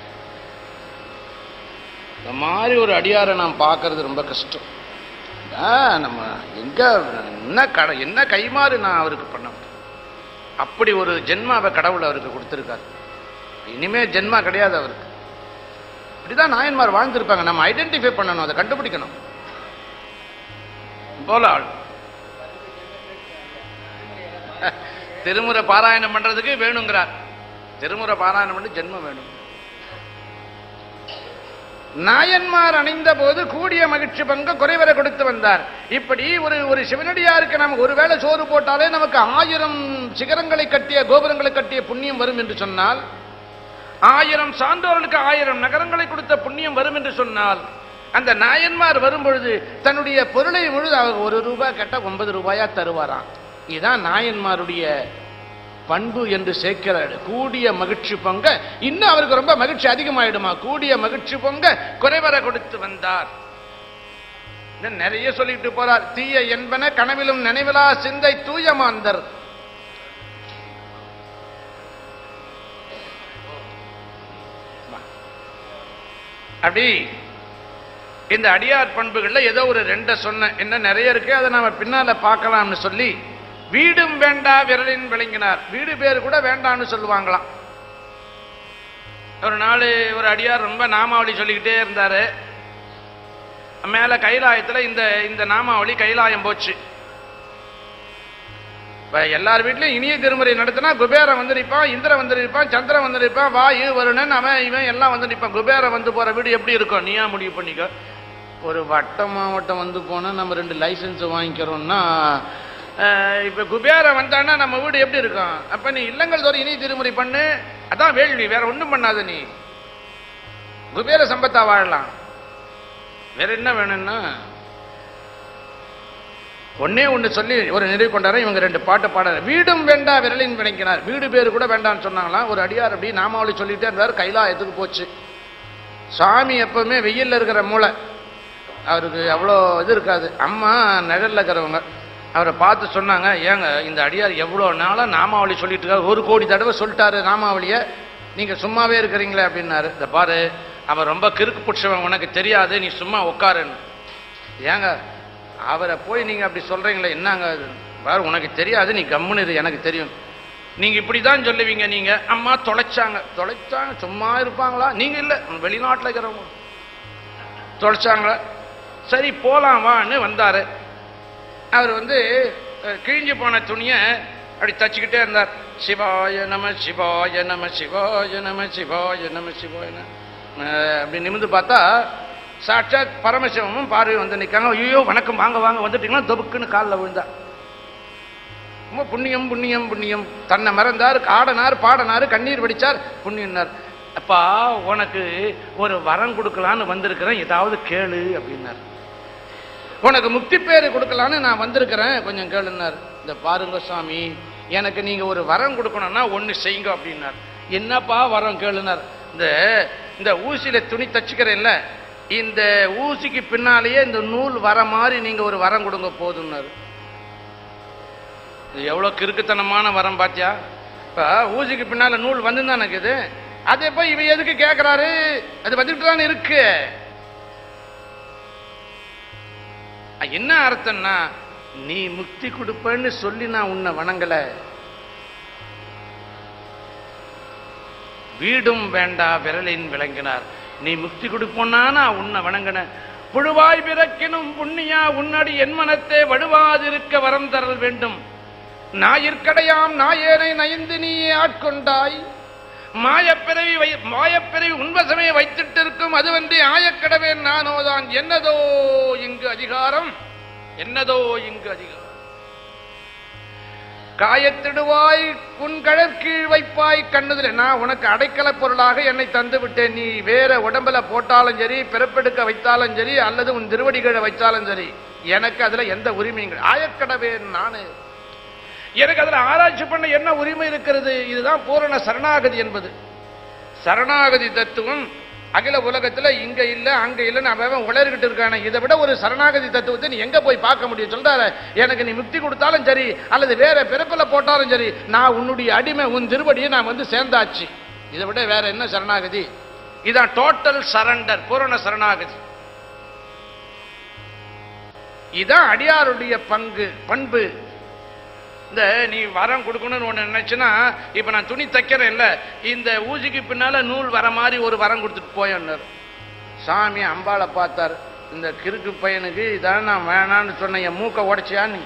இந்த மாதிரி ஒரு அடியாரை நான் பார்க்கறது ரொம்ப கஷ்டம் ஆ, நம்ம எங்க என்ன கட என்ன கைமாறு நான் அவருக்கு பண்ண முடியும்? அப்படி ஒரு ஜென்மாவை கடவுள் அவருக்கு கொடுத்துருக்காரு இனிமே ஜென்மா கிடையாது அவருக்கு இப்படிதான் நாயன்மார் வாழ்ந்திருப்பாங்க நம்ம ஐடென்டிஃபை பண்ணணும் அதை கண்டுபிடிக்கணும் போல ஆள் திருமுறை பாராயணம் பண்றதுக்கு வேணுங்கிறார் திருமுறை பாராயணம் பண்ணி ஜென்மம் வேணும் நாயன்மார் அணைந்த போது கூடிய மகிழ்ச்சி பங்கு குறைவரை கொடுத்து வந்தார் இப்படி ஒரு ஒரு சிவனடியாருக்கு நாம் ஒருவேளை சோறு போட்டாலே நமக்கு ஆயிரம் சிகரங்களை கட்டிய கோபுரங்களை கட்டிய புண்ணியம் வரும் என்று சொன்னால் ஆயிரம் சான்றோர்களுக்கு ஆயிரம் நகரங்களை கொடுத்த புண்ணியம் வரும் என்று சொன்னால் அந்த நாயன்மார் வரும்பொழுது தன்னுடைய பொருளை முழுது அவர் ஒரு ரூபாய் கேட்ட ஒன்பது ரூபாயா தருவாராம் இதுதான் நாயன்மாருடைய பண்பு என்று சேர்க்கிறார் கூடிய மகிழ்ச்சி பொங்க இன்னும் அவருக்கு ரொம்ப மகிழ்ச்சி அதிகமாயிடுமா கூடிய மகிழ்ச்சி பொங்க குறைவர கொடுத்து வந்தார் இன்னும் நிறைய சொல்லிட்டு போறார் தீய என்பன கனவிலும் நினைவிலா சிந்தை தூயமாந்தர் அப்படி இந்த அடியார் பண்புகள்ல ஏதோ ஒரு ரெண்டை சொன்னேன் என்ன நிறைய இருக்கு அதை நாம பின்னால பார்க்கலாம்னு சொல்லி வீடும் வேண்டா விரலின் விளங்கினார் வீடு பேர் கூட வேண்டாம்னு சொல்லுவாங்களாம் ஒரு நாள் ஒரு அடியார் ரொம்ப நாமாவளி சொல்லிக்கிட்டே இருந்தாரு மேல கைலாயத்துல இந்த இந்த நாமாவளி கைலாயம் போச்சு இப்ப எல்லார் வீட்லயும் இனிய திருமுறை நடத்தினா குபேரன் வந்து நிற்பான் இந்திரன் வந்து நிற்பான் சந்திரன் வந்து நிற்பான் வாயு வருணன் அவன் இவன் எல்லாம் வந்து நிற்பான் குபேரன் வந்து போற வீடு எப்படி இருக்கும் நீயா முடிவு பண்ணிக்கோ ஒரு வட்ட மாவட்டம் வந்து போனா நம்ம ரெண்டு லைசன்ஸ் வாங்கிக்கிறோம்னா அஹ், இப்ப குபேரன் வந்தான்னா நம்ம வீடு எப்படி இருக்கும் அப்ப நீ இல்லங்கள் தோறும் இனிய திருமுறை பண்ணு அதான் வேள்வி வேற ஒண்ணும் பண்ணாத நீ குபேர சம்பத்தா வாழலாம் வேற என்ன வேணும்னா ஒண்ணே ஒண்ணு சொல்லி ஒரு நிறைவு கொண்டாரு இவங்க ரெண்டு பாட்டு பாடுற வீடும் வேண்டா விரலின் விளங்கினார் வீடு பேரு கூட வேண்டாம்னு சொன்னாங்களாம் ஒரு அடியார் அப்படி நாமாவளி சொல்லிட்டே இருந்தார் கைலாயத்துக்கு போச்சு சாமி எப்பவுமே வெயில்ல இருக்கிற மூளை அவருக்கு அவ்வளோ இது இருக்காது அம்மா நிழல்ல இருக்கிறவங்க அவரை பார்த்து சொன்னாங்க ஏங்க இந்த அடியார் எவ்வளோ நாளாக நாமாவளி சொல்லிட்டு இருக்காரு ஒரு கோடி தடவை சொல்லிட்டாரு நாமாவளியை நீங்கள் சும்மாவே இருக்கிறீங்களே அப்படின்னாரு இந்த பாரு அவன் ரொம்ப கிறுக்கு பிடிச்சவன் உனக்கு தெரியாது நீ சும்மா உட்காருன்னு ஏங்க அவரை போய் நீங்கள் அப்படி சொல்கிறீங்களே என்னங்க அது? பாரு உனக்கு தெரியாது நீ கம்முன்னு இரு, எனக்கு தெரியும் நீங்கள் இப்படி தான் சொல்லுவீங்க நீங்கள் அம்மா தொலைச்சாங்க தொலைச்சாங்க சும்மா இருப்பாங்களா நீங்கள் இல்லை வெளிநாட்டில் இருக்கிறவங்க தொலைச்சாங்க சரி போலாம் வான்னு வந்தாரு அவர் வந்து அஹ், கிழிஞ்சு போன துணியை அப்படி தச்சுக்கிட்டே இருந்தார் சிவாய நம சிவாய நம சிவாய நம சிவாய நம சிவாய நம. அஹ், அப்படி நிமிந்து பார்த்தா சாட்சாத் பரமசிவமும் பார்வை வந்து நிற்காங்க ஐயோ வணக்கம் வாங்க வாங்க வந்துட்டீங்கன்னா தொபுக்குன்னு காலில் விழுந்தா ரொம்ப புண்ணியம் புண்ணியம் புண்ணியம் தன்னை மறந்தார் ஆடனார் பாடனார் கண்ணீர் வடிச்சார் புண்ணியனார் அப்பா உனக்கு ஒரு வரம் கொடுக்கலான்னு வந்திருக்கிறேன் ஏதாவது கேளு அப்படின்னார் உனக்கு முக்தி பேரு கொடுக்கலான்னு நான் வந்திருக்கிறேன் கொஞ்சம் கேளுன்னார் இந்த பாருங்க சாமி எனக்கு நீங்க ஒரு வரம் கொடுக்கணும்னா ஒண்ணு செய்யுங்க அப்படின்னார் என்னப்பா வரம் கேளுனார் இந்த இந்த ஊசியில துணி தச்சுக்கிறேன்ல இந்த ஊசிக்கு பின்னாலேயே இந்த நூல் வர மாதிரி நீங்க ஒரு வரம் கொடுங்க போதும்னாரு இது எவ்வளவு கிறுக்குத்தனமான வரம் பாத்தியா இப்ப ஊசிக்கு பின்னால நூல் வந்து தான் இருக்குது அதே போய் இவன் எதுக்கு கேட்கறாரு அது வந்துட்டு தானே இருக்கு அஹ் என்ன அர்த்தம்னா நீ முக்தி கொடுப்பேன்னு சொல்லி நான் உன்னை வணங்கல வீடும் வேண்டா விரலின் விளங்கினார் நீ முக்தி கொடுப்போன்னா நான் உன்னை வணங்கினேன் புழுவாய் பிறக்கினும் புண்ணியா உன்னடி என் மனத்தே வடுவாதிருக்க வரம் தரல் வேண்டும் நாயிற்கடையாம் நாயேனை நயந்து நீயே ஆட்கொண்டாய் மாயப்பிறவி வை மாயப்பிறவி உன்வசமே வைத்திட்டு இருக்கும் அதுவன்றி ஆயக்கடவேன் நானோதான் என்னதோ இங்கு அதிகாரம் என்னதோ இங்கு அதிகாரம் காயத்திடுவாய் உன் கழற்கீழ் வைப்பாய் கண்ணுதில் நான் உனக்கு அடைக்கல பொருளாக என்னை தந்து விட்டேன் நீ வேற உடம்புல போட்டாலும் சரி பிறப்பெடுக்க வைத்தாலும் சரி அல்லது உன் திருவடிகளை வைத்தாலும் சரி எனக்கு அதுல எந்த உரிமையும் கிடையாது. ஆயக்கடவேன் நானு எனக்கு அதுல ஆராய்ச்சி பண்ண என்ன உரிமை இருக்கிறது இதுதான் பூரண சரணாகதி என்பது சரணாகதி தத்துவம் அகில உலகத்துல இங்க இல்ல அங்க இல்லைன்னு அவன் உளறிக்கிட்டு இருக்கானே இதை விட ஒரு சரணாகதி தத்துவத்தை நீ எங்க போய் பார்க்க முடியும் சொல்றாரு எனக்கு நீ முக்தி கொடுத்தாலும் சரி அல்லது வேற பிறப்புல போட்டாலும் சரி நான் உன்னுடைய அடிமை உன் திருவடியை நான் வந்து சேர்ந்தாச்சு இதை விட வேற என்ன சரணாகதி இதான் டோட்டல் சரண்டர் பூரண சரணாகதி இதான் அடியாருடைய பங்கு பண்பு இந்த நீ வரம் கொடுக்கணும்னு ஒன்று நினைச்சுன்னா இப்போ நான் துணி தைக்கிறேன்ல இந்த ஊசிக்கு பின்னால நூல் வர மாதிரி ஒரு வரம் கொடுத்துட்டு போயன்னார் சாமி அம்பாளை பார்த்தார் இந்த கிறுக்கு பையனுக்கு இதான் நான் வேணான்னு சொன்ன என் மூக்கை உடைச்சியா நீ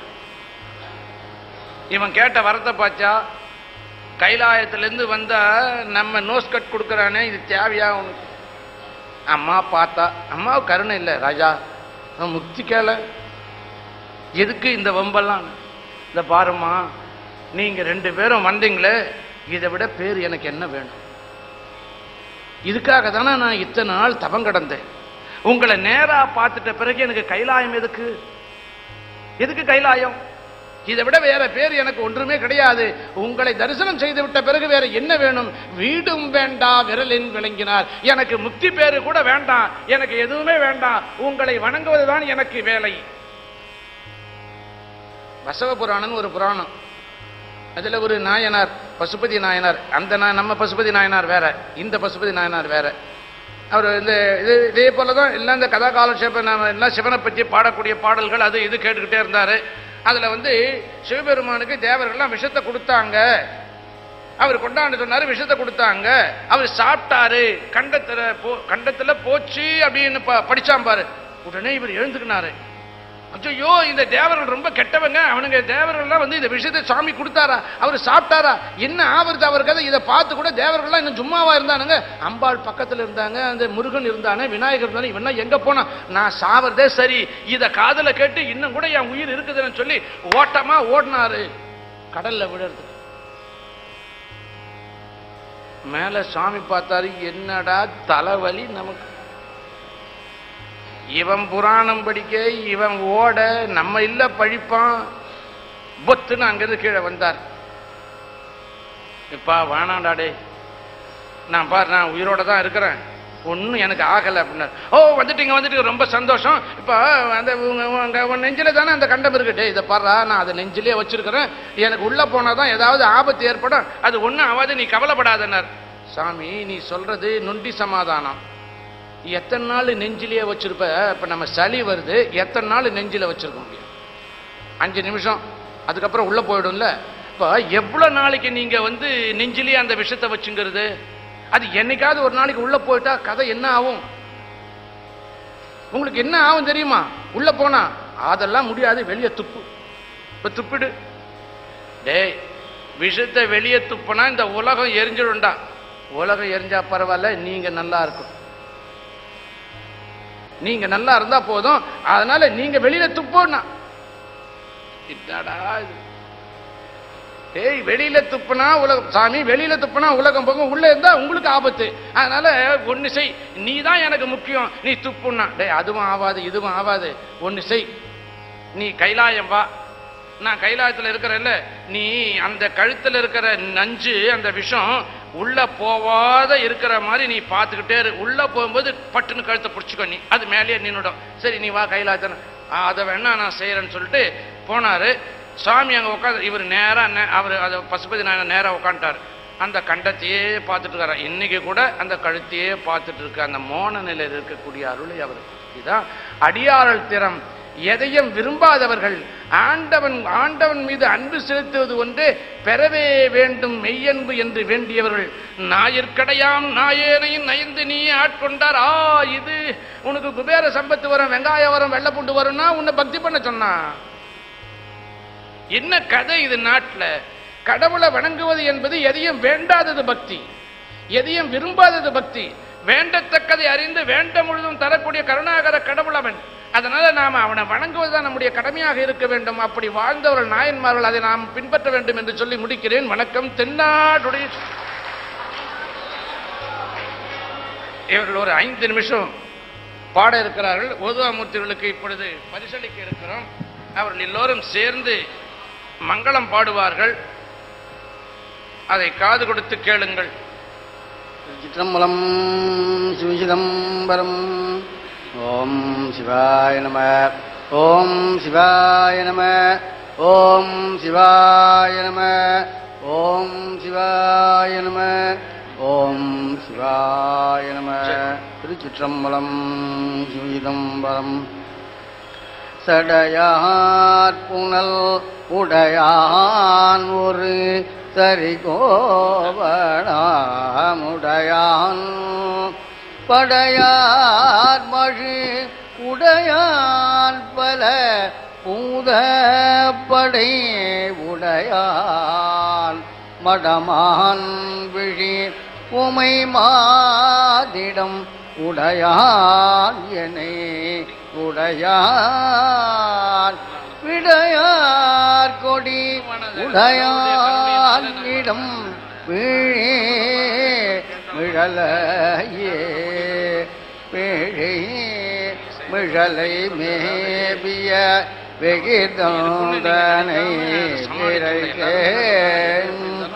இவன் கேட்ட வரத்தை பார்த்தா கைலாயத்திலேருந்து வந்தா நம்ம நோஸ் கட் கொடுக்குறானே இது தேவையா உனக்கு அம்மா பார்த்தா அம்மாவுக்கு கருணை இல்லை ராஜா அவன் முக்தி கேள எதுக்கு இந்த வம்பெல்லாம் இந்த பாரும்மா நீங்க ரெண்டு பேரும் வந்தீங்களே இதை விட பேர் எனக்கு என்ன வேணும் இதுக்காக தானே நான் இத்தனை நாள் தவம் கடந்தேன் உங்களை நேரா பார்த்துட்ட பிறகு எனக்கு கைலாயம் எதுக்கு எதுக்கு கைலாயம் இதை விட வேற பேர் எனக்கு ஒன்றுமே கிடையாது உங்களை தரிசனம் செய்து விட்ட பிறகு வேற என்ன வேணும் வீடும் வேண்டா விரலின் விளங்கினார் எனக்கு முக்தி பேரு கூட வேண்டாம் எனக்கு எதுவுமே வேண்டாம் உங்களை வணங்குவதுதான் எனக்கு வேலை வசவ புராணம்னு ஒரு புராணம் அதுல ஒரு நாயனார் பசுபதி நாயனார் அந்த நா- நம்ம பசுபதி நாயனார் வேற இந்த பசுபதி நாயனார் வேற அவர் இந்த இது இதே போல தான் எல்லாம் இந்த கதா காலட்சேபம் நாம எல்லாம் சிவனை பற்றி பாடக்கூடிய பாடல்கள் அது இது கேட்டுக்கிட்டே இருந்தார் அதில் வந்து சிவபெருமானுக்கு தேவர்கள்லாம் விஷத்தை கொடுத்தாங்க அவர் கொண்டாண்டு சொன்னாரு விஷத்தை கொடுத்தாங்க அவர் சாப்பிட்டாரு கண்டத்துல போ கண்டத்துல போச்சு அப்படின்னு ப- படிச்சாம் பாரு உடனே இவர் எழுந்துக்கினாரு ஐயோ இந்த தேவர்கள் ரொம்ப கெட்டவங்க அவனுங்க தேவர்கள்லாம் வந்து இந்த விஷயத்தை சாமி கொடுத்தாரா அவர் சாப்பிட்டாரா என்ன ஆவருது அவர் கதை இதை பார்த்து கூட தேவர்கள்லாம் இன்னும் சும்மாவா இருந்தானுங்க அம்பாள் பக்கத்துல இருந்தாங்க அந்த முருகன் இருந்தானே விநாயகர் இருந்தானே இவனா எங்க போனா நான் சாவறதே சரி இதை காதுல கேட்டு இன்னும் கூட என் உயிர் இருக்குதுன்னு சொல்லி ஓட்டமா ஓடினாரு கடல்ல விழுறது மேல சாமி பார்த்தாரு என்னடா தலைவலி நமக்கு இவன் புராணம் படிக்க இவன் ஓட நம்ம இல்ல பழிப்பான் பொத்துன்னு அங்கிருந்து கீழே வந்தார் இப்பா வேணாண்டா டேய் நான் பார் நான் உயிரோட தான் இருக்கிறேன் ஒன்றும் எனக்கு ஆகலை அப்படின்னாரு ஓ வந்துட்டீங்க வந்துட்டீங்க ரொம்ப சந்தோஷம் இப்போ அந்த உங்க உங்க உன் நெஞ்சில தானே அந்த கண்டம் இருக்கு டேய் இதை பாருடா நான் அதை நெஞ்சிலே வச்சிருக்கிறேன் எனக்கு உள்ளே போனால் தான் ஏதாவது ஆபத்து ஏற்படும் அது ஒன்றும் ஆகாது நீ கவலைப்படாதன்னார் சாமி நீ சொல்றது நொண்டி சமாதானம் எத்தனை நாள் நெஞ்சிலேயே வச்சிருப்ப இப்போ நம்ம சளி வருது எத்தனை நாள் நெஞ்சில வச்சிருக்க முடியும் அஞ்சு நிமிஷம் அதுக்கப்புறம் உள்ள போயிடும்ல இப்போ எவ்வளோ நாளைக்கு நீங்க வந்து நெஞ்சிலேயே அந்த விஷத்தை வச்சுங்கிறது அது என்னைக்காவது ஒரு நாளைக்கு உள்ள போயிட்டா கதை என்ன ஆகும் உங்களுக்கு என்ன ஆகும் தெரியுமா உள்ள போனா அதெல்லாம் முடியாது வெளியே துப்பு இப்போ துப்பிடு டேய் விஷத்தை வெளியே துப்புனா இந்த உலகம் எரிஞ்சிடும்டா உலகம் எரிஞ்சா பரவாயில்ல நீங்க நல்லா இருக்கும் நீங்க நல்லா இருந்தா போதும் அதனால நீங்க வெளியில துப்போனா என்னடா இது டேய் வெளியில துப்புனா உலகம் சாமி வெளியில துப்புனா உலகம் போகும் உள்ள இருந்தா உங்களுக்கு ஆபத்து அதனால ஒண்ணு செய் நீ தான் எனக்கு முக்கியம் நீ துப்புனா டேய் அதுவும் ஆவாது இதுவும் ஆவாது ஒண்ணு செய் நீ கைலாயம் வா நான் கைலாயத்தில் இருக்கிறேன்ல நீ அந்த கழுத்தில் இருக்கிற நஞ்சு அந்த விஷம் உள்ள போவாத இருக்கிற மாதிரி நீ பார்த்துக்கிட்டே இரு உள்ள போகும்போது பட்டுன்னு கழுத்தை பிடிச்சிக்கோ நீ அது மேலேயே நின்னுடும் சரி நீ வா கைலாயத்தில் அதை வேணா நான் செய்கிறேன்னு சொல்லிட்டு போனாரு சாமி அங்கே உட்காந்து இவர் நேராக அவர் அதை பசுபதி நாயகர் நேராக உட்காந்துட்டார் அந்த கண்டத்தையே பார்த்துட்டு இருக்காரு இன்னைக்கு கூட அந்த கழுத்தையே பார்த்துட்டு இருக்க அந்த மோன நிலையில் இருக்கக்கூடிய அருளை அவர் இதுதான் அடியாரல் திறம் எதையும் விரும்பாதவர்கள் ஆண்டவன் ஆண்டவன் மீது அன்பு செலுத்துவது ஒன்றே பெறவே வேண்டும் மெய்யன்பு என்று வேண்டியவர்கள் ஞாயிற்கடையாம் நாயேனையும் நயந்து நீ ஆட்கொண்டார் ஆ இது உனக்கு குபேர சம்பத்து வரும் வெங்காயம் வரும் வெள்ளைப்பூண்டு வரும்னா உன்னை பக்தி பண்ண சொன்னான் என்ன கதை இது நாட்டில் கடவுளை வணங்குவது என்பது எதையும் வேண்டாதது பக்தி எதையும் விரும்பாதது பக்தி வேண்டத்தக்கதை அறிந்து வேண்ட முழுதும் தரக்கூடிய கருணாகர கடவுள் அவன் அதனால நாம் அவனை வணங்குவதுதான் நம்முடைய கடமையாக இருக்க வேண்டும் அப்படி வாழ்ந்தவர்கள் நாயன்மார்கள் அதை நாம் பின்பற்ற வேண்டும் என்று சொல்லி முடிக்கிறேன் வணக்கம் தென்னாடுடைய இவர்கள் ஒரு ஐந்து நிமிஷம் பாட இருக்கிறார்கள் ஓதுவாமூர்த்திகளுக்கு இப்பொழுது பரிசளிக்க இருக்கிறோம் அவர்கள் எல்லோரும் சேர்ந்து மங்களம் பாடுவார்கள் அதை காது கொடுத்து கேளுங்கள் சிற்றம்பலம் சிவசிதம்பரம் ஓம் சிவாய நம ஓம் சிவாய நம ஓம் சிவாய நம ஓம் சிவாய நம ஓம் சிவாய நம திருச்சிற்றம்பலம் சிவசிதம்பரம் சடையார் புனல் உடையான் ஒரு சரிகோவடாமுடையான் படையார் மழு உடையான் பல பூத படை உடையான் மடமான் விழி உமை மாதிடம் உடையான் என்னை உடையான் விடையார் கொடி உடையான் இடம் வீழே மிழலையே பேழே மிழலை மேபிய வெகிதனை பிறகேன்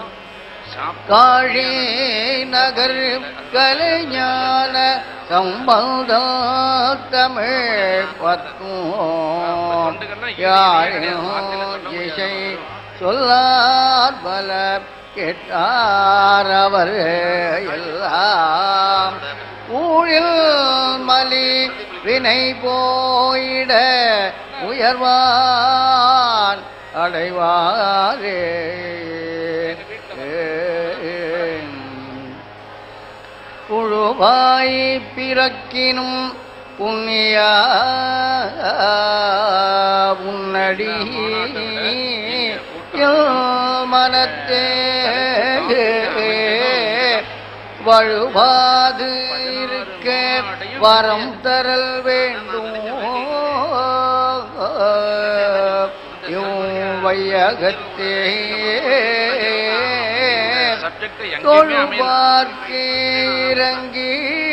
காழி நகர் கலைஞான சம்பந்த தமிழ் பத்தும் யாழும் இசை சொல்லார் பல கேட்டார் அவர் எல்லாம் ஊ ஊழில் மலி வினை போயிட உயர்வான் அடைவாரே புழுவாய் பிறக்கினும் புண்ணிய உன்னடி மனத்தே வழுவாது இருக்க வரம் தரல் வேண்டும் இவ் வையகத்தே சப்ஜெக்ட் எங்கேயுமே அமையல தொழுவார்க்கு இறங்கி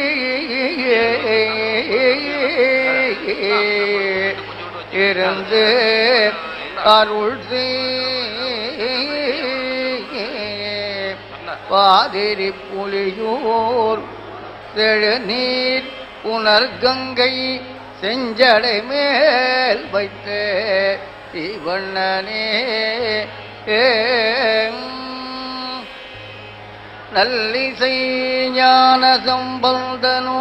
இருந்து அருள் பாதிரி புலியூர் செழுநீர் புனர்கங்கை செஞ்சடை மேல் வைத்து சிவண்ணனே நல்லிசை ஞான சம்பந்தனோ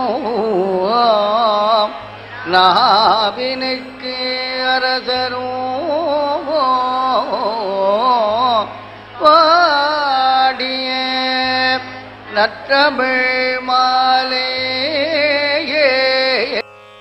நாவினுக்கு அரசரோ பாடிய நற்றமிழ் மாலை